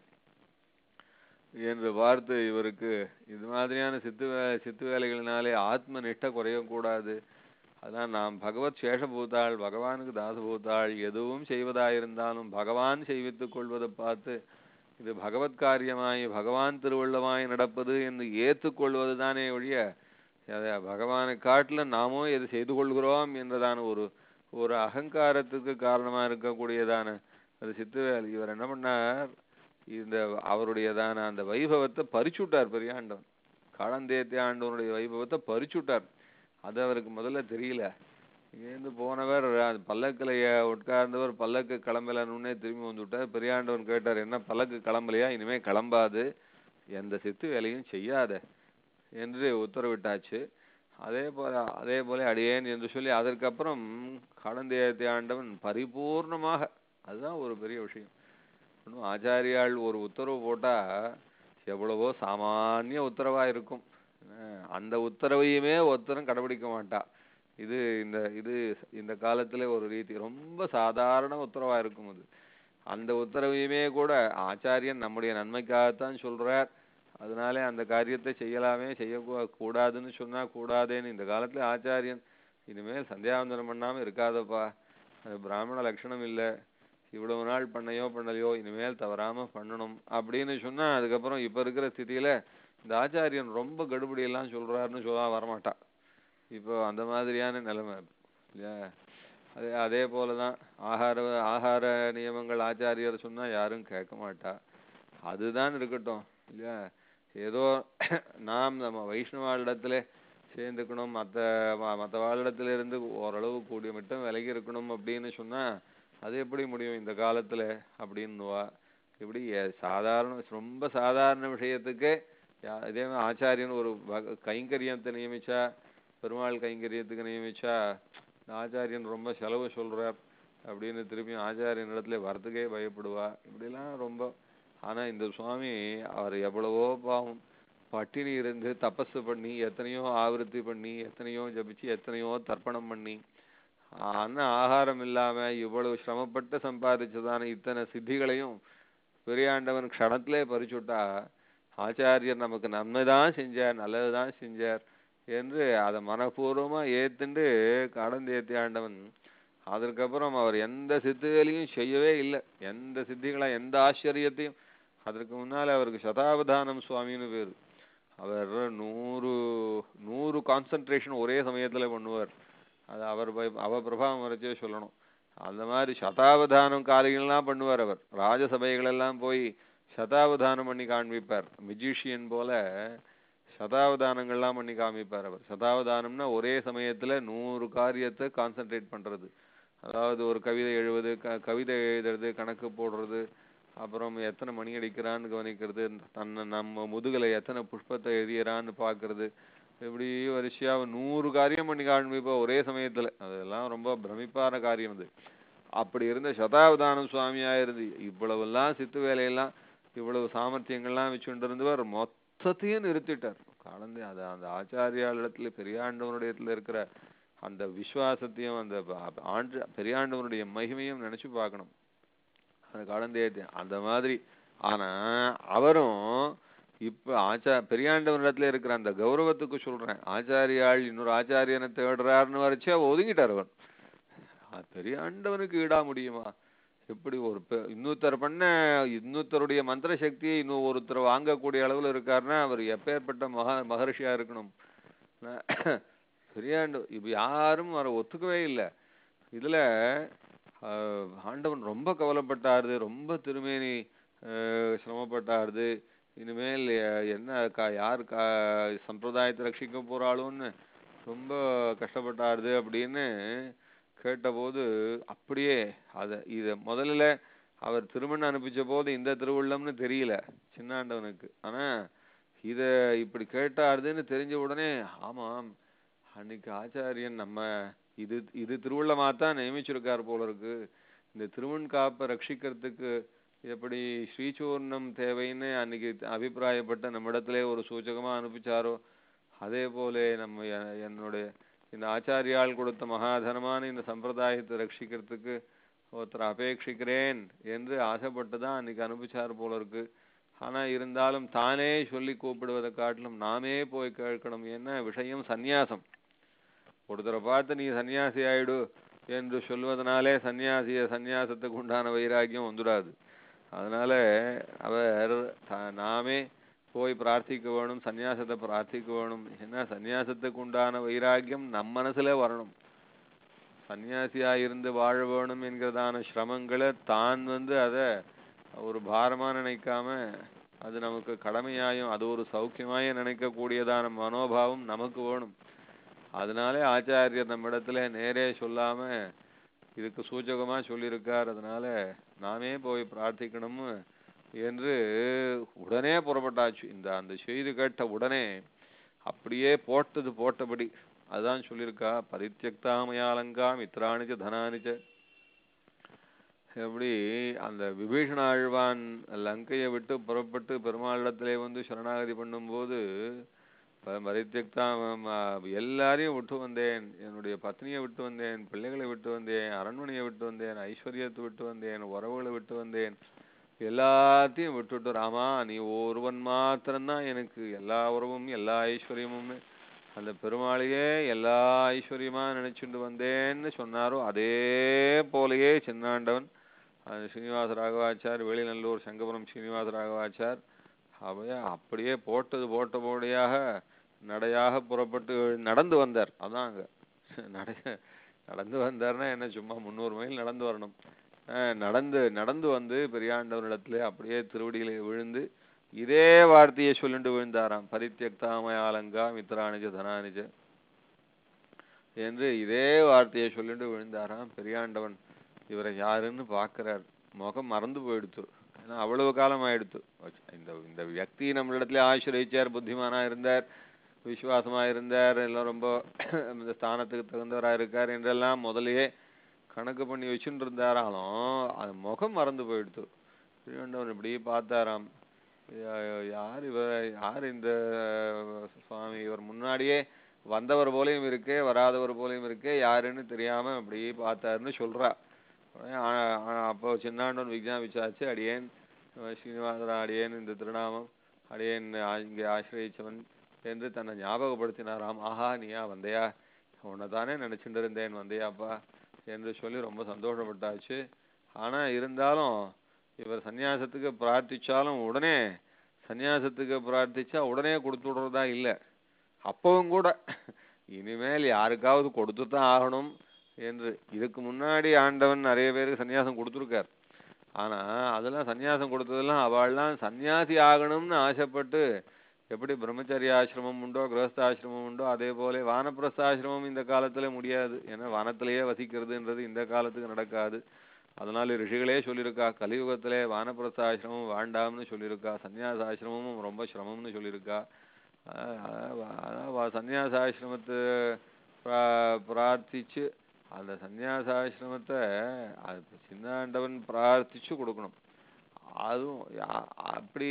Speaker 2: என்று பார்த்து இவருக்கு இது மாதிரியான சித்து வே சித்து வேலைகளினாலே ஆத்ம நிஷ்டை குறையக்கூடாது அதான் நாம் பகவத் சேஷபூதாள் பகவானுக்கு தாசபூதாள் எதுவும் செய்வதாயிருந்தாலும் பகவான் செய்வித்துக் கொள்வதை பார்த்து இது பகவத் காரியமாய் பகவான் திருவள்ளமாய் நடப்பது என்று ஏற்றுக்கொள்வது தானே ஒழிய அதை பகவானை காட்டிலும் நாமும் எது செய்து கொள்கிறோம் என்றதான ஒரு ஒரு அகங்காரத்துக்கு காரணமா இருக்கக்கூடியதான அது சித்துவேல் இவர் என்ன பண்ணார் இந்த அவருடையதான அந்த வைபவத்தை பறிச்சுட்டார் பெரியாண்டவன் காலந்தேத்தி ஆண்டவனுடைய வைபவத்தை பறிச்சுட்டார் அது அவருக்கு முதல்ல தெரியல இங்கேருந்து போனவர் அது பல்லக்கில் உட்கார்ந்தவர் பல்லக்கு கிளம்பலன்னு திரும்பி வந்துவிட்டார் பெரியாண்டவன் கேட்டார் என்ன பல்லக்கு கிளம்பலையா இனிமே கிளம்பாது எந்த சித்து வேலையும் செய்யாத என்று உத்தரவிட்டாச்சு அதே போல அதே போல அடியேன் என்று சொல்லி அதற்கப்புறம் கடந்தேத்தி ஆண்டவன் பரிபூர்ணமாக அதுதான் ஒரு பெரிய விஷயம் ஒன்றும் ஆச்சாரியாள் ஒரு உத்தரவு போட்டா எவ்வளவோ சாமானிய உத்தரவா இருக்கும் அஹ் அந்த உத்தரவையுமே ஒருத்தரும் கடைபிடிக்க மாட்டா இது இந்த இது இந்த காலத்துல ஒரு ரீதி ரொம்ப சாதாரண உத்தரவா இருக்கும் அது அந்த உத்தரவையுமே கூட ஆச்சாரியன் நம்முடைய நன்மைக்காகத்தான் சொல்றார் அதனாலே அந்த காரியத்தை செய்யலாமே செய்ய கூடாதுன்னு சொன்னா கூடாதேன்னு இந்த காலத்துல ஆச்சாரியன் இனிமேல் சந்தியாவந்தனம் பண்ணாம இருக்காதப்பா அது பிராமண லட்சணம் இல்ல இவ்வளவு நாள் பண்ணையோ பண்ணலையோ இனிமேல் தவறாம பண்ணணும் அப்படின்னு சொன்னா அதுக்கப்புறம் இப்ப இருக்கிற ஸ்திதியில இந்த ஆச்சாரியன் ரொம்ப கடுபடி எல்லாம் சொல்றாருன்னு சொல்ல வரமாட்டா இப்போ அந்த மாதிரியான நிலைமை இல்லையா அதே அதே போலதான் ஆகார ஆகார நியமங்கள் ஆச்சாரியர் சொன்னா யாரும் கேட்க மாட்டா அதுதான் இருக்கட்டும் இல்லையா ஏதோ நாம் நம்ம வைஷ்ணவாளிடத்துல சேர்ந்துக்கணும் மற்ற மற்ற வாழிடத்துல இருந்து ஓரளவு கூடிய மட்டும் விலகி இருக்கணும் அப்படின்னு சொன்னா அது எப்படி முடியும் இந்த காலத்துல அப்படின்னுவா இப்படி எ- சாதாரண ரொம்ப சாதாரண விஷயத்துக்கு யா- இதே மாதிரி ஆச்சாரியன் ஒரு பக- கைங்கரியத்தை நியமிச்சா பெருமாள் கைங்கரியத்துக்கு நியமிச்சா இந்த ஆச்சாரியன் ரொம்ப செலவு சொல்றார் அப்படின்னு திருப்பி ஆச்சாரியன் இடத்துல வரத்துக்கே பயப்படுவா இப்படிலாம் ரொம்ப ஆனா இந்த சுவாமி அவர் எவ்வளவோ பாவம் பட்டினி இருந்து தபசு பண்ணி எத்தனையோ ஆவருத்தி பண்ணி எத்தனையோ ஜபிச்சு எத்தனையோ தர்ப்பணம் பண்ணி ஆனா ஆகாரம் இல்லாம இவ்வளவு சிரமப்பட்டு சம்பாதிச்சதான இத்தனை சித்திகளையும் பெரியாண்டவன் க்ஷணத்திலே பறிச்சுட்டா ஆச்சாரியர் நமக்கு நன்மைதான் செஞ்சார் நல்லதுதான் செஞ்சார் என்று அதை மனப்பூர்வமா ஏத்துண்டு கடந்தேத்தி ஆண்டவன் அதற்கப்புறம் அவர் எந்த சித்துகளையும் செய்யவே இல்லை எந்த சித்திகளா எந்த ஆச்சரியத்தையும் அதற்கு முன்னால அவருக்கு சதாவதானம் சுவாமின்னு பேரு அவர் நூறு நூறு கான்சன்ட்ரேஷன் ஒரே சமயத்துல பண்ணுவார் அது அவர் பை- அவர் பிரபாவம் வரைச்சே சொல்லணும் அந்த மாதிரி சதாவதானம் காரியங்கள்லாம் பண்ணுவார் அவர் ராஜசபைகள் எல்லாம் போய் சதாவதானம் பண்ணி காண்பிப்பார் மிஜிஷியன் போல சதாவதானங்கள்லாம் பண்ணி காமிப்பார் அவர் சதாவதானம்னா ஒரே சமயத்துல நூறு காரியத்தை கான்சென்ட்ரேட் பண்றது அதாவது ஒரு கவிதை எழுவது க கவிதை எழுதுறது கணக்கு போடுறது அப்புறம் எத்தனை மணி அடிக்கிறான்னு கவனிக்கிறது தன்னை நம்ம முதுகுல எத்தனை புஷ்பத்தை எறியறான்னு பார்க்கிறது இப்படி வரிசையா நூறு காரியம் பண்ணி காண்பிப்பா ஒரே சமயத்துல அதெல்லாம் ரொம்ப பிரமிப்பான காரியம் அது அப்படி இருந்த சதாவதானம் சுவாமியா இருந்து இவ்வளவெல்லாம் சித்து வேலையெல்லாம் இவ்வளவு சாமர்த்தியங்கள்லாம் வச்சுட்டு இருந்தவர் மொத்தத்தையும் நிறுத்திட்டார் கலந்து அது அந்த ஆச்சாரியாளிடத்துல பெரியாண்டவனுடைய இடத்துல இருக்கிற அந்த விசுவாசத்தையும் அந்த ப- ஆண்டு பெரியாண்டவனுடைய மகிமையும் நினைச்சு பார்க்கணும் அந்த கலந்தே அந்த மாதிரி ஆனா அவரும் இப்ப ஆச்சா பெரியாண்டவனிடத்துல இருக்கிற அந்த கௌரவத்துக்கு சொல்றேன் ஆச்சாரியாள் இன்னொரு ஆச்சாரியனை தேடுறாருன்னு வரைச்சே ஒதுங்கிட்டார் அவர் அது பெரிய ஆண்டவனுக்கு ஈடா முடியுமா எப்படி ஒரு பெ- இன்னொருத்தர் பண்ண இன்னொருத்தருடைய மந்திர சக்தியை இன்னும் ஒருத்தர் வாங்கக்கூடிய அளவுல இருக்காருன்னா அவர் எப்பேற்பட்ட மகா மகரிஷியா இருக்கணும் பெரியாண்டு இப்ப யாரும் அவரை ஒத்துக்கவே இல்லை இதுல ஆஹ், ஆண்டவன் ரொம்ப கவலைப்பட்டாருது ரொம்ப திருமேனி ஆஹ், சிரமப்பட்டாருது இனிமேல் அஹ், என்ன கா யார் கா சம்பிரதாயத்தை ரட்சிக்க போறாளோன்னு ரொம்ப கஷ்டப்பட்டாருது அப்படின்னு கேட்டபோது அப்படியே அத இத முதல்ல அவர் திருமணம் அனுப்பிச்ச போது இந்த திருவுள்ளம்னு தெரியல சின்னாண்டவனுக்கு ஆனா இத இப்படி கேட்டாருதுன்னு தெரிஞ்ச உடனே ஆமாம் அன்னைக்கு ஆச்சாரியன் நம்ம இது இது திருவுள்ளமாத்தான் நியமிச்சிருக்கார் போல இருக்கு இந்த திருவன் காப்பை ரட்சிக்கிறதுக்கு எப்படி ஸ்ரீசூர்ணம் தேவைன்னு அன்னைக்கு அபிப்பிராயப்பட்ட நம்மிடத்திலே ஒரு சூச்சகமா அனுப்பிச்சாரோ அதே போல நம்ம எ- என்னுடைய இந்த ஆச்சாரியால் கொடுத்த மகாதனமான இந்த சம்பிரதாயத்தை ரட்சிக்கிறதுக்கு ஒருத்தர் அபேட்சிக்கிறேன் என்று ஆசைப்பட்டு தான் அன்னைக்கு அனுப்பிச்சார் போல இருக்கு ஆனா இருந்தாலும் தானே சொல்லி கூப்பிடுவதை காட்டிலும் நாமே போய் கேட்கணும் என்ன விஷயம் சந்நியாசம் ஒருத்தரை பார்த்து நீ சன்னியாசி ஆயிடு என்று சொல்வதனாலே சன்னியாசிய சந்நியாசத்துக்கு உண்டான வைராக்கியம் வந்துடாது அதனால அவர் தா- நாமே போய் பிரார்த்திக்க வேணும் சந்நியாசத்தை பிரார்த்திக்க வேணும் ஏன்னா சந்நியாசத்துக்கு உண்டான வைராக்கியம் நம் மனசுல வரணும் சன்னியாசியா இருந்து வாழ வேணும் என்கிறதான சிரமங்களை தான் வந்து அத ஒரு பாரமா நினைக்காம அது நமக்கு கடமையாயும் அது ஒரு சௌக்கியமாயும் நினைக்கக்கூடியதான மனோபாவம் நமக்கு வேணும் அதனாலே ஆச்சாரியர் நம்மிடத்துல நேரே சொல்லாம இதுக்கு சூச்சகமா சொல்லியிருக்கார் அதனால நாமே போய் பிரார்த்திக்கணும் என்று உடனே புறப்பட்டாச்சு இந்த அந்த செய்தி கேட்ட உடனே அப்படியே போட்டது போட்டபடி அதான் சொல்லியிருக்கா பரித்தியக்தாமயாலங்கா மித்ராணிச்ச தனானிச்ச எப்படி அந்த விபீஷண ஆழ்வான் லங்கையை விட்டு புறப்பட்டு பெருமாளிடத்திலே வந்து சரணாகதி பண்ணும்போது ப- பரித்தியக்தா ம- எல்லாரையும் விட்டு வந்தேன் என்னுடைய பத்னியை விட்டு வந்தேன் பிள்ளைகளை விட்டு வந்தேன் அரண்மனையை விட்டு வந்தேன் ஐஸ்வர்யத்தை விட்டு வந்தேன் உறவுகளை விட்டு வந்தேன் எல்லாத்தையும் விட்டுட்டு ராமா நீ ஒருவன் மாத்திரம்தான் எனக்கு எல்லா உறவும் எல்லா ஐஸ்வர்யமும் அந்த பெருமாளையே எல்லா ஐஸ்வர்யமா நினைச்சுட்டு வந்தேன்னு சொன்னாரோ அதே போலயே சின்னாண்டவன் அந்த ஸ்ரீனிவாச ராகவாச்சார் வெளிநல்லூர் சங்கபுரம் ஸ்ரீனிவாச ராகவாச்சார் அப்படியே அப்படியே போட்டது போட்டபடியாக நடையாக புறப்பட்டு நடந்து வந்தார் அதான் அங்க நடை நடந்து வந்தார்னா என்ன சும்மா முந்நூறு மைல் நடந்து வரணும் அஹ் நடந்து நடந்து வந்து பெரியாண்டவரிடத்துல அப்படியே திருவடியிலே விழுந்து இதே வார்த்தையை சொல்லிட்டு விழுந்தாராம் பரித்தியக்தாமயாலங்கா மித்ராணிஜ தனானிஜ என்று இதே வார்த்தையை சொல்லிட்டு விழுந்தாராம் பெரியாண்டவன் இவரை யாருன்னு பார்க்கறார் முகம் மறந்து போயிடுத்து ஏன்னா அவ்வளவு காலம் ஆயிடுத்து இந்த இந்த வியக்தி நம்மளிடத்துல ஆசிரியச்சார் புத்திமானா இருந்தார் விசுவாசமா இருந்தார் எல்லாம் ரொம்ப இந்த ஸ்தானத்துக்கு தகுந்தவரா இருக்கார் என்றெல்லாம் முதல்லயே கணக்கு பண்ணி வச்சுட்டு இருந்தாராலும் அது முகம் மறந்து போயிடுத்து திருவண்டவன் இப்படி பார்த்தாராம் யா- யார் இவர் யார் இந்த சுவாமி இவர் முன்னாடியே வந்தவர் போலயும் இருக்கே வராதவர் போலயும் இருக்கே யாருன்னு தெரியாம அப்படி பார்த்தாருன்னு சொல்றா உடனே ஆ- ஆ- அப்போ சின்னாண்டவன் விஜாபிச்சாச்சு அடியேன் அஹ் ஸ்ரீனிவாசரா அடியேன் இந்த திருநாமம் அடியேன் ஆ- இங்கே ஆசிரியச்சவன் என்று தன்னை ஞாபகப்படுத்தினாராம் ஆஹா நீயா வந்தையா உன்னை தானே நினைச்சுட்டு இருந்தேன் வந்தையாப்பா என்று சொல்லி ரொம்ப சந்தோஷப்பட்டாச்சு ஆனா இருந்தாலும் இவர் சந்நியாசத்துக்கு பிரார்த்திச்சாலும் உடனே சந்நியாசத்துக்கு பிரார்த்திச்சா உடனே கொடுத்து விடுறதா இல்ல அப்பவும் கூட இனிமேல் யாருக்காவது கொடுத்து தான் ஆகணும் என்று இதுக்கு முன்னாடி ஆண்டவன் நிறைய பேருக்கு சந்நியாசம் கொடுத்துருக்கார் ஆனா அதெல்லாம் சந்நியாசம் கொடுத்ததெல்லாம் அவள்லாம் சந்நியாசி ஆகணும்னு ஆசைப்பட்டு எப்படி பிரம்மச்சரிய ஆசிரமம் உண்டோ கிரகஸ்த ஆசிரமம் உண்டோ அதே போல வானப்பிரஸ்த ஆசிரமம் இந்த காலத்துல முடியாது ஏன்னா வனத்திலேயே வசிக்கிறதுன்றது இந்த காலத்துக்கு நடக்காது அதனால ரிஷிகளே சொல்லியிருக்கா கலியுகத்திலே வானப்பிரஸ்த ஆசிரமம் வேண்டாம்னு சொல்லியிருக்கா சந்நியாச ஆசிரமமும் ரொம்ப சிரமம்னு சொல்லியிருக்கா அஹ் அஹ் அஹ் சந்நியாச ஆசிரமத்தை பிரா- பிரார்த்திச்சு அந்த சந்நியாச ஆசிரமத்தை அது சின்னாண்டவன் பிரார்த்திச்சு கொடுக்கணும் அதுவும் யா- அப்படி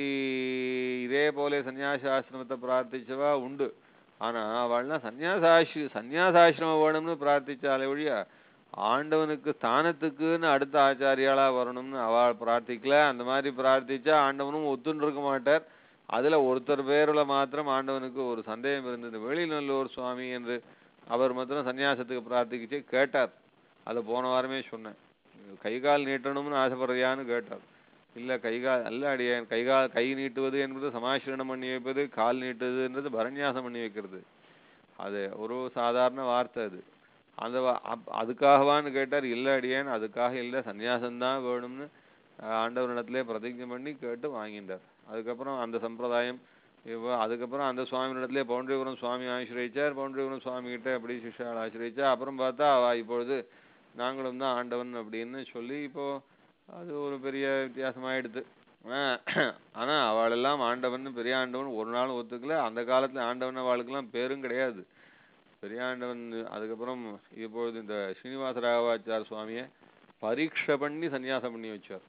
Speaker 2: இதே போல சந்நியாச ஆசிரமத்தை பிரார்த்திச்சவா உண்டு ஆனா அவள்லாம் சந்நியாசாசி சந்நியாசாசிரமம் வேணும்னு பிரார்த்திச்சாலே ஒழிய ஆண்டவனுக்கு ஸ்தானத்துக்குன்னு அடுத்த ஆச்சாரியாளா வரணும்னு அவள் பிரார்த்திக்கல அந்த மாதிரி பிரார்த்திச்சா ஆண்டவனும் ஒத்துன்னு இருக்க மாட்டார் அதுல ஒருத்தர் பேர்ல மாத்திரம் ஆண்டவனுக்கு ஒரு சந்தேகம் இருந்தது வெளிநல்லூர் சுவாமி என்று அவர் மாத்திரம் சந்நியாசத்துக்கு பிரார்த்திக்கிச்சு கேட்டார் அதை போன வாரமே சொன்னேன் கை கால் நீட்டணும்னு ஆசைப்படுறியான்னு கேட்டார் இல்ல கை கால் அல்ல அடியேன் கை கால் கை நீட்டுவது என்பது சமாசிரணம் பண்ணி வைப்பது கால் நீட்டுவதுன்றது பரநியாசம் பண்ணி வைக்கிறது அது ஒரு சாதாரண வார்த்தை அது அந்த வா- அப்- அதுக்காகவான்னு கேட்டார் இல்ல அடியேன் அதுக்காக இல்ல சந்நியாசம்தான் வேணும்னு ஆஹ், ஆண்டவரிடத்திலே பிரதிஜை பண்ணி கேட்டு வாங்கிட்டார் அதுக்கப்புறம் அந்த சம்பிரதாயம் இப்போ அதுக்கப்புறம் அந்த சுவாமியிடத்திலே பவுண்டரிபுரம் சுவாமி ஆசிரியச்சார் பவுண்டரிபுரம் சுவாமி கிட்ட அப்படி சிஷ்யால் ஆசிரியச்சா அப்புறம் பார்த்தா அவ இப்பொழுது நாங்களும் தான் ஆண்டவன் அப்படின்னு சொல்லி இப்போ அது ஒரு பெரிய வித்தியாசமாயிடுது ஆனா ஆனா அவளெல்லாம் ஆண்டவன் பெரிய ஆண்டவன் ஒரு நாளும் ஒத்துக்கல அந்த காலத்துல ஆண்டவன் அவளுக்கெல்லாம் பேரும் கிடையாது பெரிய ஆண்டவன் அதுக்கப்புறம் இப்பொழுது இந்த ஸ்ரீனிவாச ராகவாச்சார் சுவாமியை பரீட்சை பண்ணி சன்னியாசம் பண்ணி வச்சார்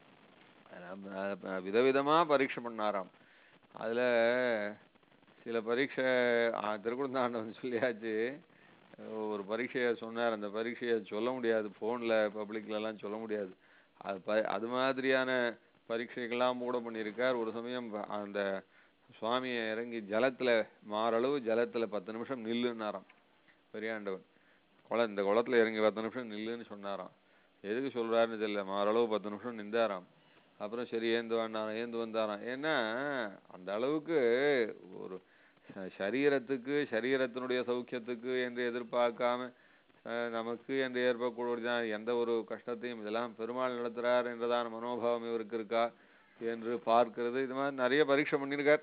Speaker 2: அஹ் அஹ் விதவிதமா பரீட்சை பண்ணாராம் அதுல சில பரீட்சை ஆஹ் திருக்குறந்தாண்டவன் சொல்லியாச்சு ஒரு பரீட்சையை சொன்னார் அந்த பரீட்சையை சொல்ல முடியாது ஃபோனில் பப்ளிக்லலாம் சொல்ல முடியாது அது ப அது மாதிரியான பரீட்சைகள்லாம் கூட பண்ணியிருக்கார் ஒரு சமயம் ப- அந்த சுவாமியை இறங்கி ஜலத்துல மாறளவு ஜலத்துல பத்து நிமிஷம் நில்லுன்னாராம் பெரியாண்டவன் குளம் இந்த குளத்துல இறங்கி பத்து நிமிஷம் நில்லுன்னு சொன்னாராம் எதுக்கு சொல்றாருன்னு தெரியல மாறளவு பத்து நிமிஷம் நின்றாராம் அப்புறம் சரி ஏந்து வந்தாராம் ஏந்து வந்தாராம் ஏன்னா அந்த அளவுக்கு ஒரு ச- சரீரத்துக்கு சரீரத்தினுடைய சௌக்கியத்துக்கு என்று எதிர்பார்க்காம அஹ், நமக்கு என்று ஏற்படக்கூடிய எந்த ஒரு கஷ்டத்தையும் இதெல்லாம் பெருமாள் நடத்துறார் என்றதான மனோபாவம் இவருக்கு இருக்கா என்று பார்க்கிறது இது மாதிரி நிறைய பரீட்சை பண்ணியிருக்கார்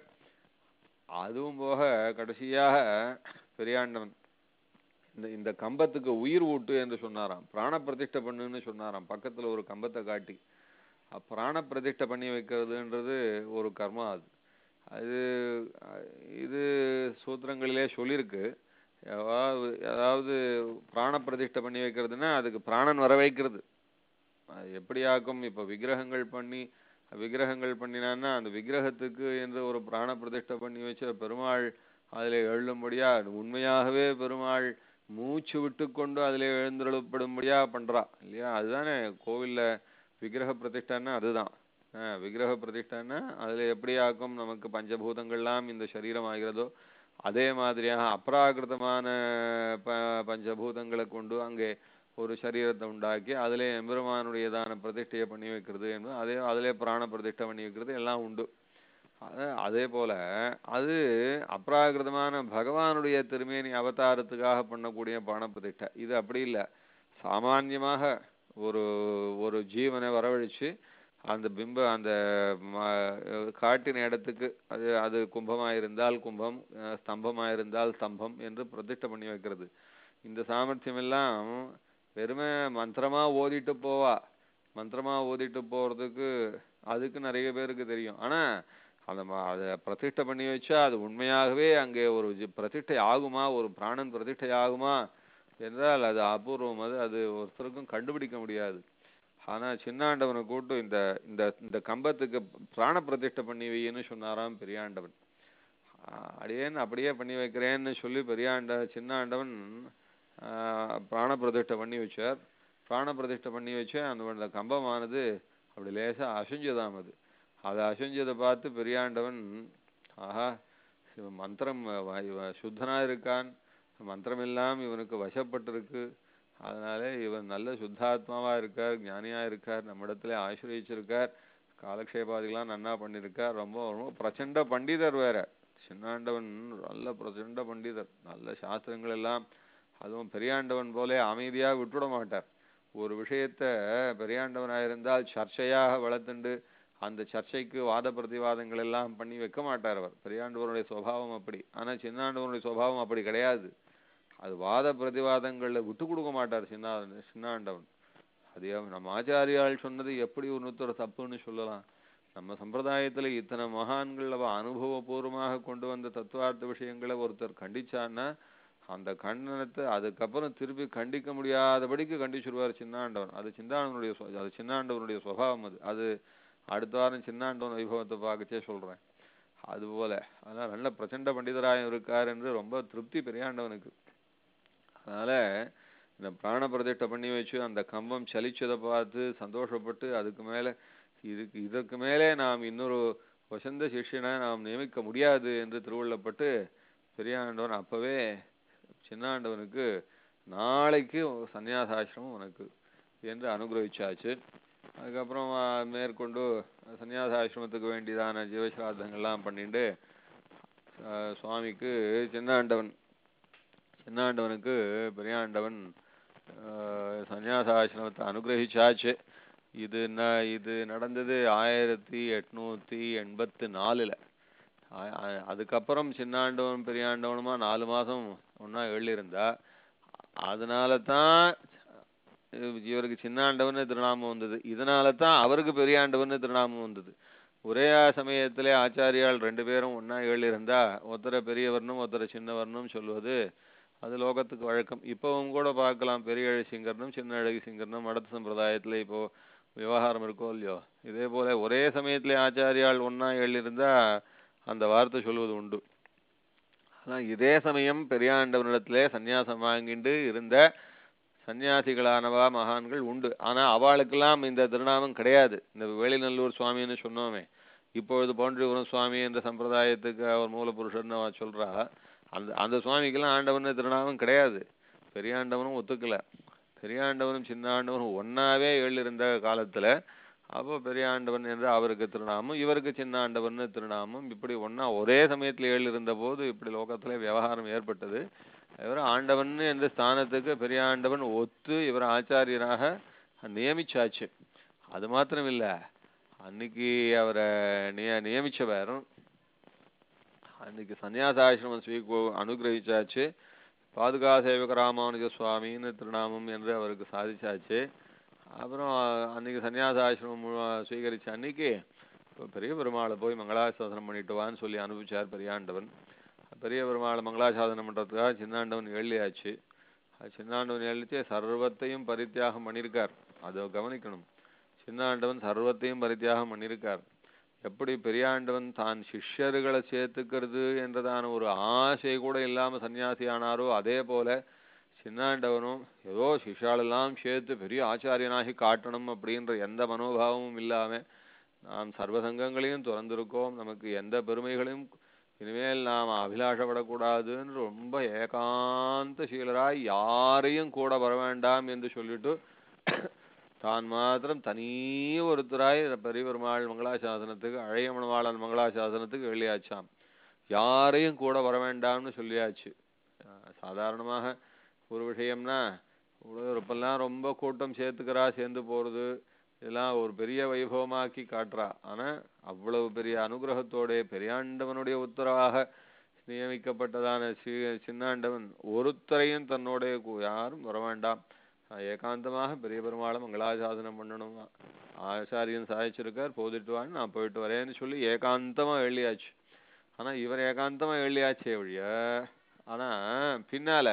Speaker 2: அதுவும் போக கடைசியாக பெரியாண்டவன் இந்த இந்த கம்பத்துக்கு உயிர் ஊட்டு என்று சொன்னாராம் பிராண பிரதிஷ்டை பண்ணுன்னு சொன்னாராம் பக்கத்துல ஒரு கம்பத்தை காட்டி அஹ் பிராண பிரதிஷ்டை பண்ணி வைக்கிறதுன்றது ஒரு கர்மா அது அது அஹ், இது சூத்திரங்களிலே சொல்லியிருக்கு அதாவது அதாவது பிராண பிரதிஷ்டை பண்ணி வைக்கிறதுன்னா அதுக்கு பிராணன் வர வைக்கிறது அது எப்படி ஆக்கும் இப்ப விக்கிரகங்கள் பண்ணி விக்கிரகங்கள் பண்ணினான்னா அந்த விக்கிரகத்துக்கு என்று ஒரு பிராண பிரதிஷ்டை பண்ணி வச்ச பெருமாள் அதிலே எழும்படியா உண்மையாகவே பெருமாள் மூச்சு விட்டுக்கொண்டு அதிலே எழுந்தருளப்படும்படியா பண்றா இல்லையா அதுதானே கோவில்ல விக்கிரக பிரதிஷ்டைன்னா அதுதான் ஆஹ் விக்கிரக பிரதிஷ்டைன்னா அதுல எப்படி ஆக்கும் நமக்கு பஞ்சபூதங்கள்லாம் இந்த சரீரம் ஆகிறதோ அதே மாதிரியாக அப்ராகிருதமான ப பஞ்சபூதங்களை கொண்டு அங்கே ஒரு சரீரத்தை உண்டாக்கி அதிலே எம்பெருமானுடையதான பிரதிஷ்டையை பண்ணி வைக்கிறது என்பது அதே அதிலே பிராண பிரதிஷ்டை பண்ணி வைக்கிறது எல்லாம் உண்டு அத- அதே போல அது அப்ராகிருதமான பகவானுடைய திருமேனி அவதாரத்துக்காக பண்ணக்கூடிய பிராண பிரதிஷ்டை இது அப்படி இல்லை சாமான்யமாக ஒரு ஒரு ஜீவனை வரவழைச்சு அந்த பிம்ப அந்த ம- காட்டின இடத்துக்கு அது அது கும்பமா இருந்தால் கும்பம் அஹ் ஸ்தம்பமா இருந்தால் ஸ்தம்பம் என்று பிரதிஷ்டை பண்ணி வைக்கிறது இந்த சாமர்த்தியம் எல்லாம் வெறுமே மந்திரமா ஓதிட்டு போவா மந்திரமா ஓதிட்டு போறதுக்கு அதுக்கு நிறைய பேருக்கு தெரியும் ஆனா அந்த ம- அதை பிரதிஷ்டை பண்ணி வச்சா அது உண்மையாகவே அங்கே ஒரு ஜி- பிரதிஷ்டை ஆகுமா ஒரு பிராணன் பிரதிஷ்டை ஆகுமா என்றால் அது அபூர்வம் அது அது ஒருத்தருக்கும் கண்டுபிடிக்க முடியாது ஆனா சின்னாண்டவனை கூட்டு இந்த இந்த இந்த கம்பத்துக்கு பிராண பிரதிஷ்டை பண்ணி வைன்னு சொன்னாராம் பெரியாண்டவன் ஆஹ் அடியேன் அப்படியே பண்ணி வைக்கிறேன்னு சொல்லி பெரியாண்ட சின்னாண்டவன் ஆஹ் பிராண பிரதிஷ்டை பண்ணி வச்சார் பிராண பிரதிஷ்டை பண்ணி வச்சு அந்த அந்த கம்பமானது அப்படி லேசா அசைஞ்சதாம் அது அதை அசைஞ்சதை பார்த்து பெரியாண்டவன் ஆஹா இவன் மந்திரம் வ- இவன் சுத்தனா இருக்கான் மந்திரம் எல்லாம் இவனுக்கு வசப்பட்டிருக்கு அதனால இவன் நல்ல சுத்தாத்மாவா இருக்கார் ஞானியா இருக்கார் நம்மிடத்துல ஆசிரியச்சிருக்கார் காலக்ஷேபாதிகளாம் நன்னா பண்ணியிருக்கார் ரொம்ப ரொம்ப பிரச்சண்ட பண்டிதர் வேற சின்னாண்டவன் நல்ல பிரச்சண்ட பண்டிதர் நல்ல சாஸ்திரங்கள் எல்லாம் அதுவும் பெரியாண்டவன் போலே அமைதியா விட்டுவிட மாட்டார் ஒரு விஷயத்த பெரியாண்டவனா இருந்தால் சர்ச்சையாக வளர்த்துண்டு அந்த சர்ச்சைக்கு வாத பிரதிவாதங்கள் எல்லாம் பண்ணி வைக்க மாட்டார் அவர் பெரியாண்டவருடைய சுபாவம் அப்படி ஆனா சின்னாண்டவனுடைய சுபாவம் அப்படி கிடையாது அது வாத பிரதிவாதங்கள்ல விட்டு கொடுக்க மாட்டார் சின்னா சின்னாண்டவன் அது எவ்- நம்ம ஆச்சாரியால் சொன்னது எப்படி ஒருத்தர் தப்புன்னு சொல்லலாம் நம்ம சம்பிரதாயத்துல இத்தனை மகான்கள் அவ அனுபவபூர்வமாக கொண்டு வந்த தத்துவார்த்த விஷயங்களை ஒருத்தர் கண்டிச்சான்னா அந்த கண்டனத்தை அதுக்கப்புறம் திருப்பி கண்டிக்க முடியாதபடிக்கு கண்டிச்சிருவார் சின்னாண்டவன் அது சின்னாண்டவனுடைய சுவ- அது சின்னாண்டவனுடைய சுபாவம் அது அது அடுத்த வாரம் சின்னாண்டவன் வைபவத்தை பார்க்கச்சே சொல்றேன் அதுபோல அதனால நல்ல பிரச்சண்ட பண்டிதராயம் இருக்கார் என்று ரொம்ப திருப்தி பெரியாண்டவனுக்கு அதனால இந்த பிராண பிரதிஷ்டை பண்ணி வச்சு அந்த கம்பம் சலிச்சதை பார்த்து சந்தோஷப்பட்டு அதுக்கு மேல இதுக்கு இதற்கு மேலே நாம் இன்னொரு வசந்த சிஷ்யனை நாம் நியமிக்க முடியாது என்று திருவுள்ளப்பட்டு பெரியாண்டவன் அப்பவே சின்னாண்டவனுக்கு நாளைக்கு ஒரு சந்நியாசாசிரமம் உனக்கு என்று அனுகிரகிச்சாச்சு அதுக்கப்புறம் ஆ, மேற்கொண்டு சந்நியாசாசிரமத்துக்கு வேண்டியதான ஜீவசிராதங்கள்லாம் பண்ணிட்டு ஆ, சுவாமிக்கு சின்னாண்டவன் சின்னாண்டவனுக்கு பெரியாண்டவன் ஆ, சந்நியாசாசிரமத்தை அனுகிரகிச்சாச்சு இது ந இது நடந்தது ஆயிரத்தி எட்நூத்தி எண்பத்து நாலுல ஆ- ஆ- அதுக்கப்புறம் சின்னாண்டவனும் பெரியாண்டவனுமா நாலு மாசம் ஒன்னா எழுதியிருந்தா அதனால தான் இவருக்கு சின்னாண்டவன் திருநாமம் வந்தது இதனால தான் அவருக்கு பெரியாண்டவன் திருநாமம் வந்தது ஒரே சமயத்திலே ஆச்சாரியால் ரெண்டு பேரும் ஒன்னா எழுதியிருந்தா ஒருத்தரை பெரியவர்னும் ஒருத்தரை சின்னவர்னும் சொல்வது அது லோகத்துக்கு வழக்கம் இப்பவும் கூட பார்க்கலாம் பெரிய அழகி சிங்கர்னும் சின்ன அழகி சிங்கர்னும் மடத்து சம்பிரதாயத்துல இப்போ விவகாரம் இருக்கோ இல்லையோ இதே போல ஒரே சமயத்திலே ஆச்சாரியால் ஒன்னா எழுதியிருந்தா அந்த வார்த்தை சொல்வது உண்டு ஆனா இதே சமயம் பெரியாண்டவனிடத்திலே சந்நியாசம் வாங்கிட்டு இருந்த சன்னியாசிகளானவா மகான்கள் உண்டு ஆனா அவளுக்கெல்லாம் இந்த திருநாமம் கிடையாது இந்த வேலிநல்லூர் சுவாமின்னு சொன்னோமே இப்பொழுது பவுண்டரிபுரம் சுவாமி என்ற சம்பிரதாயத்துக்கு அவர் மூலபுருஷர்னு அவ சொல்றா அந்த அந்த சுவாமிக்கெல்லாம் ஆண்டவன் திருநாமம் கிடையாது பெரியாண்டவனும் ஒத்துக்கல பெரியாண்டவனும் சின்னாண்டவனும் ஒன்னாவே எழுந்திருந்த காலத்துல அப்போ பெரியாண்டவன் என்று அவருக்கு திருநாமம் இவருக்கு சின்னாண்டவன் திருநாமம் இப்படி ஒண்ணா ஒரே சமயத்துல எழுந்திருந்த போது இப்படி லோகத்துல விவகாரம் ஏற்பட்டது இவர் ஆண்டவன் என்ற ஸ்தானத்துக்கு பெரியாண்டவன் ஒத்து இவர் ஆச்சாரியராக நியமிச்சாச்சு அது மாத்திரம் இல்ல அன்னைக்கு அவரை நிய நியமிச்சவர் அன்னைக்கு சன்னியாசாசிரமம் ஸ்வீகு அனுகிரகிச்சாச்சு பாதுகா சேவக ராமானுஜ சுவாமின்னு திருநாமம் என்று அவருக்கு சாதிச்சாச்சு அப்புறம் அன்னைக்கு சன்னியாசாசிரமம் மு- ஸ்வீகரிச்ச அன்னைக்கு இப்ப பெரிய பெருமாளை போய் மங்களாசாசனம் பண்ணிட்டு வான்னு சொல்லி அனுப்பிச்சார் பெரியாண்டவன் பெரிய பெருமாளை மங்களாசாசனம் பண்றதுக்காக சின்னாண்டவன் எழுதியாச்சு அது சின்னாண்டவன் எழுதிச்சு சர்வத்தையும் பரித்தியாகம் பண்ணியிருக்கார் அதை கவனிக்கணும் சின்னாண்டவன் சர்வத்தையும் பரித்தியாகம் பண்ணியிருக்கார் எப்படி பெரியாண்டவன் தான் சிஷ்யர்களை சேர்த்துக்கிறது என்றதான ஒரு ஆசை கூட இல்லாம சன்னியாசி ஆனாரோ அதே போல சின்னாண்டவனும் ஏதோ சிஷ்யாலெல்லாம் சேர்த்து பெரிய ஆச்சாரியனாகி காட்டணும் அப்படின்ற எந்த மனோபாவமும் இல்லாம நாம் சர்வ சங்கங்களையும் திறந்திருக்கோம் நமக்கு எந்த பெருமைகளையும் இனிமேல் நாம் அபிலாஷப்படக்கூடாதுன்னு ரொம்ப ஏகாந்த சீலராய் யாரையும் கூட வர வேண்டாம் என்று சொல்லிட்டு தான் மாத்திரம் தனி ஒருத்தராய் பெரிய பெருமாள் மங்களாசாசனத்துக்கு அழைய மணவாளன் மங்களாசாசனத்துக்கு வெளியாச்சாம் யாரையும் கூட வர வேண்டாம்னு சொல்லியாச்சு அஹ் சாதாரணமாக ஒரு விஷயம்னா இப்பெல்லாம் ரொம்ப கூட்டம் சேர்த்துக்கிறா சேர்ந்து போறது இதெல்லாம் ஒரு பெரிய வைபவமாக்கி காட்டுறா ஆனா அவ்வளவு பெரிய அனுகிரகத்தோட பெரியாண்டவனுடைய உத்தரவாக நியமிக்கப்பட்டதான சி சின்னாண்டவன் ஒருத்தரையும் தன்னோட கு- யாரும் வர வேண்டாம் நான் ஏகாந்தமாக பெரிய பெருமாளை மங்களாசாசனம் பண்ணணும் ஆச்சாரியன் சாதிச்சிருக்கார் போதிட்டு வான்னு நான் போயிட்டு வரேன்னு சொல்லி ஏகாந்தமா எழுதியாச்சு ஆனா இவர் ஏகாந்தமா எழுதியாச்சே ஒழிய ஆனா பின்னால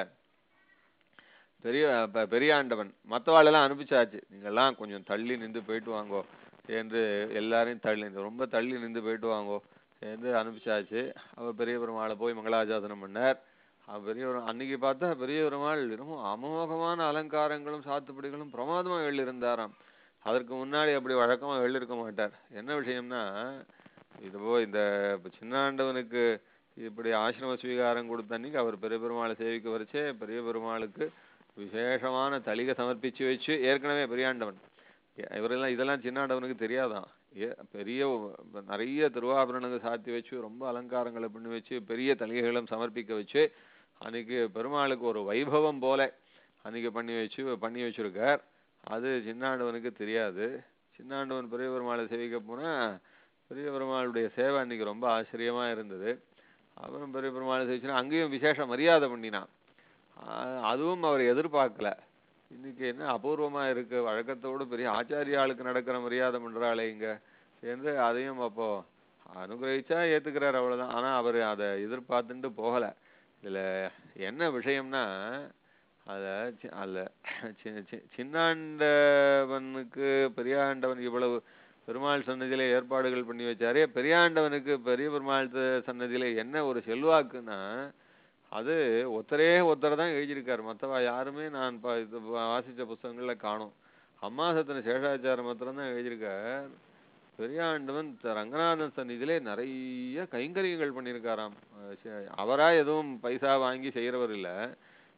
Speaker 2: பெரிய ப- பெரியாண்டவன் மற்றவாளெல்லாம் அனுப்பிச்சாச்சு நீங்கெல்லாம் கொஞ்சம் தள்ளி நின்று போயிட்டு வாங்கோ என்று எல்லாரையும் தள்ளி நின்று ரொம்ப தள்ளி நின்று போயிட்டு வாங்கோ என்று அனுப்பிச்சாச்சு அவர் பெரிய பெருமாளை போய் மங்களாசாசனம் பண்ணார் அவர் பெரிய பெரு- அன்னைக்கு பார்த்தா பெரிய பெருமாள் ரொம்ப அமோகமான அலங்காரங்களும் சாத்துப்படிகளும் பிரமாதமா எழுதியிருந்தாராம் அதற்கு முன்னாடி அப்படி வழக்கமா எழுதியிருக்க மாட்டார் என்ன விஷயம்னா இது போ இந்த இப்ப சின்னாண்டவனுக்கு இப்படி ஆசிரம ஸ்வீகாரம் கொடுத்த அன்னைக்கு அவர் பெரிய பெருமாளை சேவிக்க வரைச்சே பெரிய பெருமாளுக்கு விசேஷமான தளிகை சமர்ப்பிச்சு வச்சு ஏற்கனவே பெரியாண்டவன் எ- இவரெல்லாம் இதெல்லாம் சின்னாண்டவனுக்கு தெரியாதான் ஏ- பெரிய ஒ- நிறைய திருவாபரணங்கள் சாத்தி வச்சு ரொம்ப அலங்காரங்களை பண்ணி வச்சு பெரிய தளிகைகளும் சமர்ப்பிக்க வச்சு அன்னைக்கு பெருமாளுக்கு ஒரு வைபவம் போல அன்னைக்கு பண்ணி வச்சு பண்ணி வச்சிருக்கார் அது சின்னாண்டவனுக்கு தெரியாது சின்னாண்டவன் பெரிய பெருமாளை சேவிக்க போனா பெரிய பெருமாளுடைய சேவை அன்னைக்கு ரொம்ப ஆச்சரியமா இருந்தது அப்புறம் பெரிய பெருமாளை சேவிச்சுனா அங்கேயும் விசேஷ மரியாதை பண்ணினான் ஆஹ் அதுவும் அவர் எதிர்பார்க்கல இன்னைக்கு என்ன அபூர்வமா இருக்கு வழக்கத்தோடு பெரிய ஆச்சாரியாளுக்கு நடக்கிற மரியாதை பண்றாளே இங்க என்று அதையும் அப்போ அனுகிரகிச்சா ஏத்துக்கிறார் அவ்வளவுதான் ஆனா அவர் அதை எதிர்பார்த்துட்டு போகல இதுல என்ன விஷயம்னா அத சி- அதுல சி- சி- சின்னாண்டவனுக்கு பெரியாண்டவன் இவ்வளவு பெருமாள் சன்னதியில ஏற்பாடுகள் பண்ணி வச்சாரே பெரியாண்டவனுக்கு பெரிய பெருமாள் த- சன்னதியில என்ன ஒரு செல்வாக்குன்னா அது ஒருத்தரே ஒருத்தர் தான் எழுதியிருக்காரு மத்தவா யாருமே நான் ப- இது வாசிச்ச புஸ்தகங்கள்ல காணோம் அம்மாசத்தின சேஷாச்சாரம் மாத்திரம் தான் எழுதியிருக்கார் பெரியாண்டவன் த- ரங்கநாதன் சந்நிதியிலே நிறைய கைங்கரியங்கள் பண்ணியிருக்காராம் அஹ் சே- அவரா எதுவும் பைசா வாங்கி செய்யறவர் இல்ல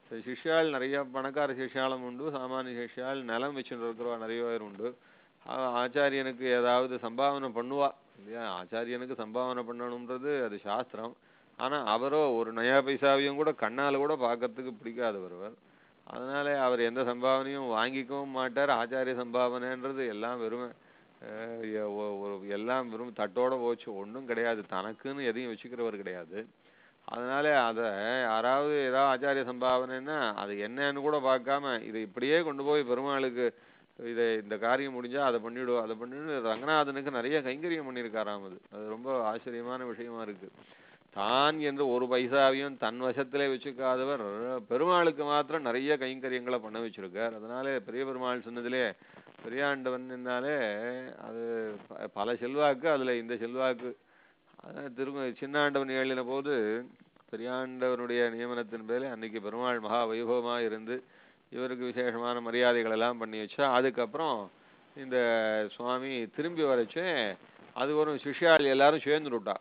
Speaker 2: சரி, சிஷ்யாள் நிறைய பணக்கார சிஷ்யாலும் உண்டு சாமானிய சிஷ்யாள் நிலம் வச்சுட்டு இருக்கிறவா நிறைய பேர் உண்டு ஆ- ஆச்சாரியனுக்கு ஏதாவது சம்பாவனை பண்ணுவா இல்லையா ஆச்சாரியனுக்கு சம்பாவனை பண்ணணுன்றது அது சாஸ்திரம் ஆனா அவரோ ஒரு நயா பைசாவையும் கூட கண்ணால கூட பார்க்கறதுக்கு பிடிக்காதவர் அவர் அதனால அவர் எந்த சம்பாவனையும் வாங்கிக்கவும் மாட்டார் ஆச்சாரிய சம்பாவனைன்றது எல்லாம் வெறும் அஹ், எ- ஒ- ஒரு- எல்லாம் வெறும் தட்டோட போச்சு ஒண்ணும் கிடையாது தனக்குன்னு எதையும் வச்சுக்கிறவர் கிடையாது அதனால அத யாராவது ஏதாவது ஆச்சாரிய சம்பாவனைன்னா அது என்னன்னு கூட பார்க்காம இதை இப்படியே கொண்டு போய் பெருமாளுக்கு இதை இந்த காரியம் முடிஞ்சா அதை பண்ணிவிடுவோம் அதை பண்ணிவிடு ரங்கநாதனுக்கு நிறைய கைங்கரியம் பண்ணியிருக்காராம் அது அது ரொம்ப ஆச்சரியமான விஷயமா இருக்கு தான் என்று ஒரு பைசாவையும் தன் வசத்திலே வச்சுக்காதவர் பெருமாளுக்கு மாத்திரம் நிறைய கைங்கரியங்களை பண்ண வச்சிருக்கார் அதனால பெரிய பெருமாள் சொன்னதிலே பெரியாண்டவன் என்னாலே அது ப- பல செல்வாக்கு அதுல இந்த செல்வாக்கு அதான் திரும்ப சின்னாண்டவன் எழுதின போது பெரியாண்டவனுடைய நியமனத்தின் பேரில் அன்னைக்கு பெருமாள் மகா வைபவமா இருந்து இவருக்கு விசேஷமான மரியாதைகள் எல்லாம் பண்ணி வச்சா அதுக்கப்புறம் இந்த சுவாமி திரும்பி வரச்சே அது ஒரு சிஷ்யாள் எல்லாரும் சேர்ந்து விட்டா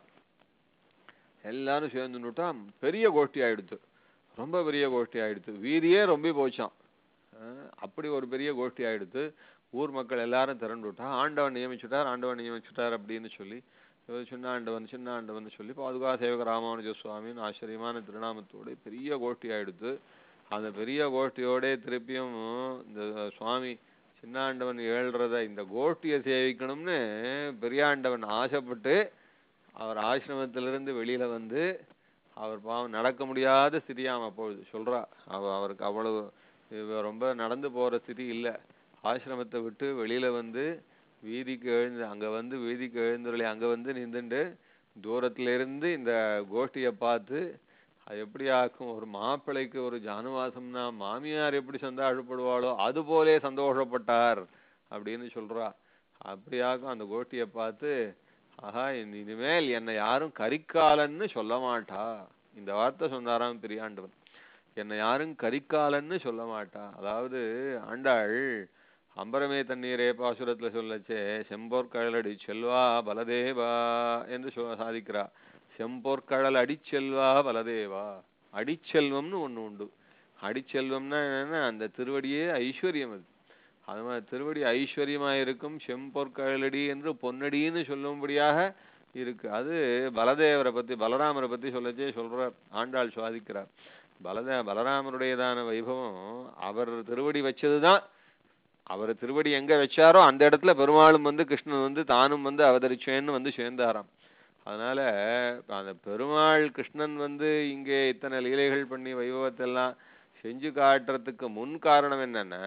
Speaker 2: எல்லாரும் சேர்ந்து விட்டா பெரிய கோஷ்டி ஆயிடுத்து ரொம்ப பெரிய கோஷ்டி ஆயிடுத்து வீதியே ரொம்ப போச்சான் அஹ் அப்படி ஒரு பெரிய கோஷ்டி ஆயிடுத்து ஊர் மக்கள் எல்லாரும் திரண்டு விட்டா ஆண்டவன் நியமிச்சுட்டார் ஆண்டவன் நியமிச்சுட்டார் அப்படின்னு சொல்லி இவர் சின்ன ஆண்டவன் சின்ன ஆண்டவன் சொல்லி பாதுகா சேவக ராமானுஜ சுவாமின்னு ஆச்சரியமான திருநாமத்தோட பெரிய கோஷ்டி ஆயிடுத்து அந்த பெரிய கோஷ்டியோட திருப்பியும் இந்த சுவாமி சின்னாண்டவன் ஏழ்றத இந்த கோஷ்டியை சேவிக்கணும்னு பெரியாண்டவன் ஆசைப்பட்டு அவர் ஆசிரமத்திலிருந்து வெளியில வந்து அவர் பாவம் நடக்க முடியாத ஸ்திதியாம் அப்பொழுது சொல்றா அவ அவருக்கு அவ்வளவு இவ ரொம்ப நடந்து போற ஸ்திதி இல்ல ஆசிரமத்தை விட்டு வெளியில வந்து வீதிக்கு எழுந்து அங்க வந்து வீதிக்கு எழுந்துருளி அங்க வந்து நின்றுண்டு தூரத்துல இருந்து இந்த கோஷ்டியை பார்த்து அது எப்படி ஆக்கும் ஒரு மாப்பிள்ளைக்கு ஒரு ஜானுவாசம்னா மாமியார் எப்படி சந்தோஷப்படுவாளோ அது போலே சந்தோஷப்பட்டார் அப்படின்னு சொல்றா அப்படியாக்கும் அந்த கோஷ்டியை பார்த்து ஆஹா இனி- இனிமேல் என்னை யாரும் கரிக்காலன்னு சொல்ல மாட்டா இந்த வார்த்தை சொன்னாராம் பெரியாண்டவன் என்னை யாரும் கரிக்காலன்னு சொல்ல மாட்டா அதாவது ஆண்டாள் அம்பரமே தண்ணீரே பாசுரத்துல சொல்லச்சே செம்போர்கழலடி செல்வா பலதேவா என்று சொ சாதிக்கிறா செம்போர்கழல் அடிச்செல்வா பலதேவா அடிச்செல்வம்னு ஒண்ணு உண்டு அடிச்செல்வம்னா என்னன்னா அந்த திருவடியே ஐஸ்வர்யம் அது அது மாதிரி திருவடி ஐஸ்வர்யமா இருக்கும் செம்பொற்கழலடி என்று பொன்னடின்னு சொல்லும்படியாக இருக்கு அது பலதேவரை பத்தி பலராமரை பத்தி சொல்லச்சே சொல்றார் ஆண்டாள் சுவாதிக்கிறார் பலதே பலராமருடையதான வைபவம் அவர் திருவடி வச்சதுதான் அவர் திருவடி எங்க வச்சாரோ அந்த இடத்துல பெருமாளும் வந்து கிருஷ்ணன் வந்து தானும் வந்து அவதரிச்சேன்னு வந்து சேர்ந்தாராம் அதனால அந்த பெருமாள் கிருஷ்ணன் வந்து இங்கே இத்தனை லீலைகள் பண்ணி வைபவத்தை எல்லாம் செஞ்சு காட்டுறதுக்கு முன் காரணம் என்னன்னா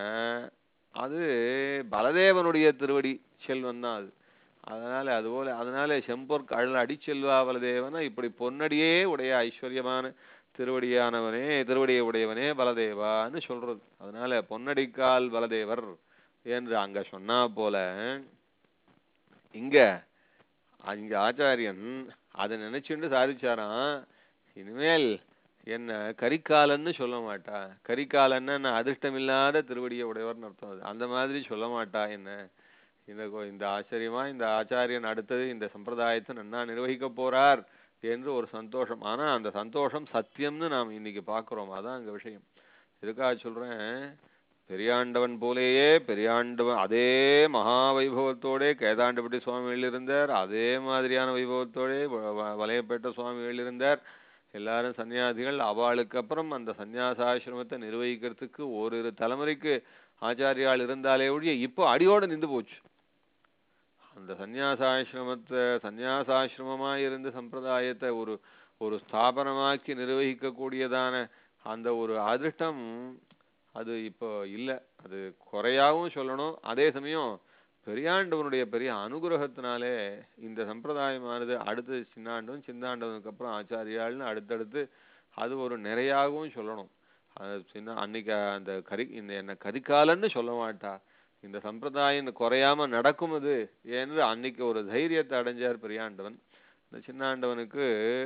Speaker 2: அது பலதேவனுடைய திருவடி செல்வம் தான் அது அதனால அதுபோல அதனால செம்பொற் கழல் அடிச்செல்வா பலதேவனா இப்படி பொன்னடியே உடைய ஐஸ்வர்யமான திருவடியானவனே திருவடியை உடையவனே பலதேவான்னு சொல்றது அதனால பொன்னடிக்கால் பலதேவர் என்று அங்க சொன்னா போல இங்க இங்க ஆச்சாரியன் அதை நினைச்சுண்டு சாதிச்சாராம் இனிமேல் என்ன கரிகாலன்னு சொல்ல மாட்டா கரிகாலன்னா நான் அதிர்ஷ்டமில்லாத திருவடியை உடையவர்னு அர்த்தம் அது அந்த மாதிரி சொல்ல மாட்டா என்ன இந்த கோ- இந்த ஆச்சரியமா இந்த ஆச்சாரியன் அடுத்தது இந்த சம்பிரதாயத்தை நன்னா நிர்வகிக்க போறார் என்று ஒரு சந்தோஷம் ஆனா அந்த சந்தோஷம் சத்தியம்னு நாம் இன்னைக்கு பார்க்கிறோம் அதான் அங்க விஷயம் எதுக்காக சொல்றேன் பெரியாண்டவன் போலேயே பெரியாண்டவன் அதே மகா வைபவத்தோட கேதாண்டபட்டி சுவாமிகள் இருந்தார் அதே மாதிரியான வைபவத்தோட வ- வ- வலையப்பேட்ட சுவாமிகள் இருந்தார் எல்லாரும் சன்னியாசிகள் அவளுக்கு அப்புறம் அந்த சந்நியாசாசிரமத்தை நிர்வகிக்கிறதுக்கு ஓரிரு தலைமுறைக்கு ஆச்சாரியால் இருந்தாலே ஒழிய இப்போ அடியோட நின்று போச்சு அந்த சந்நியாசாசிரமத்தை சந்நியாசாசிரமமா இருந்த சம்பிரதாயத்தை ஒரு ஒரு ஸ்தாபனமாக்கி நிர்வகிக்க கூடியதான அந்த ஒரு அதிர்ஷ்டம் அது இப்போ இல்ல அது குறையாவும் சொல்லணும் அதே சமயம் பெரியாண்டவனுடைய பெரிய அனுகிரகத்தினாலே இந்த சம்பிரதாயமானது அடுத்து சின்னாண்டவன் சின்னாண்டவனுக்கு அப்புறம் ஆச்சாரியாள்னு அடுத்தடுத்து அது ஒரு நிறையாகவும் சொல்லணும் அது சின்ன அன்னைக்கு அந்த கரி இந்த என்ன கரிகாலன்னு சொல்ல மாட்டா இந்த சம்பிரதாயம் இந்த குறையாம நடக்கும் அது என்று அன்னைக்கு ஒரு தைரியத்தை அடைஞ்சார் பெரியாண்டவன் இந்த சின்னாண்டவனுக்கு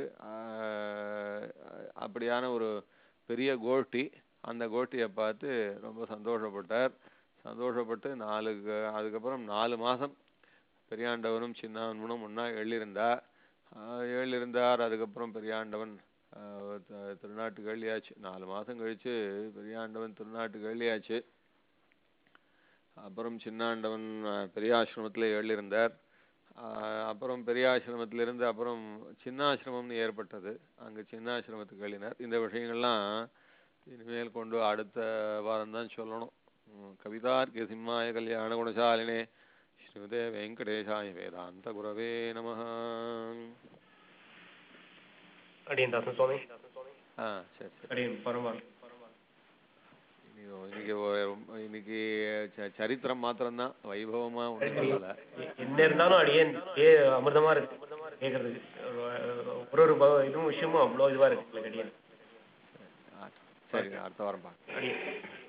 Speaker 2: ஆஹ், அப்படியான ஒரு பெரிய கோஷ்டி அந்த கோஷ்டியை பார்த்து ரொம்ப சந்தோஷப்பட்டார் சந்தோஷப்பட்டு நாலு க- அதுக்கப்புறம் நாலு மாசம் பெரியாண்டவனும் சின்னாண்டவனும் ஒண்ணா எழுதியிருந்தா ஆஹ் எழுதியிருந்தார் அதுக்கப்புறம் பெரியாண்டவன் ஆஹ் த- திருநாட்டு கேள்வியாச்சு நாலு மாசம் கழிச்சு பெரியாண்டவன் திருநாட்டு கேள்வியாச்சு அப்புறம் சின்னாண்டவன் ஆஹ் பெரிய ஆசிரமத்துல எழுதியிருந்தார் ஆஹ் அப்புறம் பெரிய ஆசிரமத்திலிருந்து அப்புறம் சின்னாசிரமம்னு ஏற்பட்டது அங்க சின்னாசிரமத்துக்கு எழுதினார் இந்த விஷயங்கள்லாம் இனிமேல் கொண்டு அடுத்த வாரம் தான் சொல்லணும் உம் கவிதார்க்கிய சிம்மாய கல்யாண குணசாலினே ஸ்ரீமதே வெங்கடேஷாய வேதாந்த குரவே நமஹ
Speaker 1: அடியன் தாசன் சுவாமி
Speaker 2: ஆ சரி சரி
Speaker 1: அடியன் பரமான்
Speaker 2: இன்னைக்கு இன்னைக்கு ஒ- இன்னைக்கு ச- சரித்திரம் மாத்திரம்தான் வைபவமா ஒண்ணும் சொல்லல
Speaker 1: எ- என்ன இருந்தாலும் அடியேன் ஏ அமிர்தமா இருக்கு கேட்கறதுக்கு ஒரு ஒரு ப- இதுவும் விஷயமும் அவ்வளோ இதுவா இருக்கு எங்களுக்கு அடியேன்
Speaker 2: ஆ, சரி அடுத்த வாரம் பார்க்கலாம்
Speaker 1: அடியேன்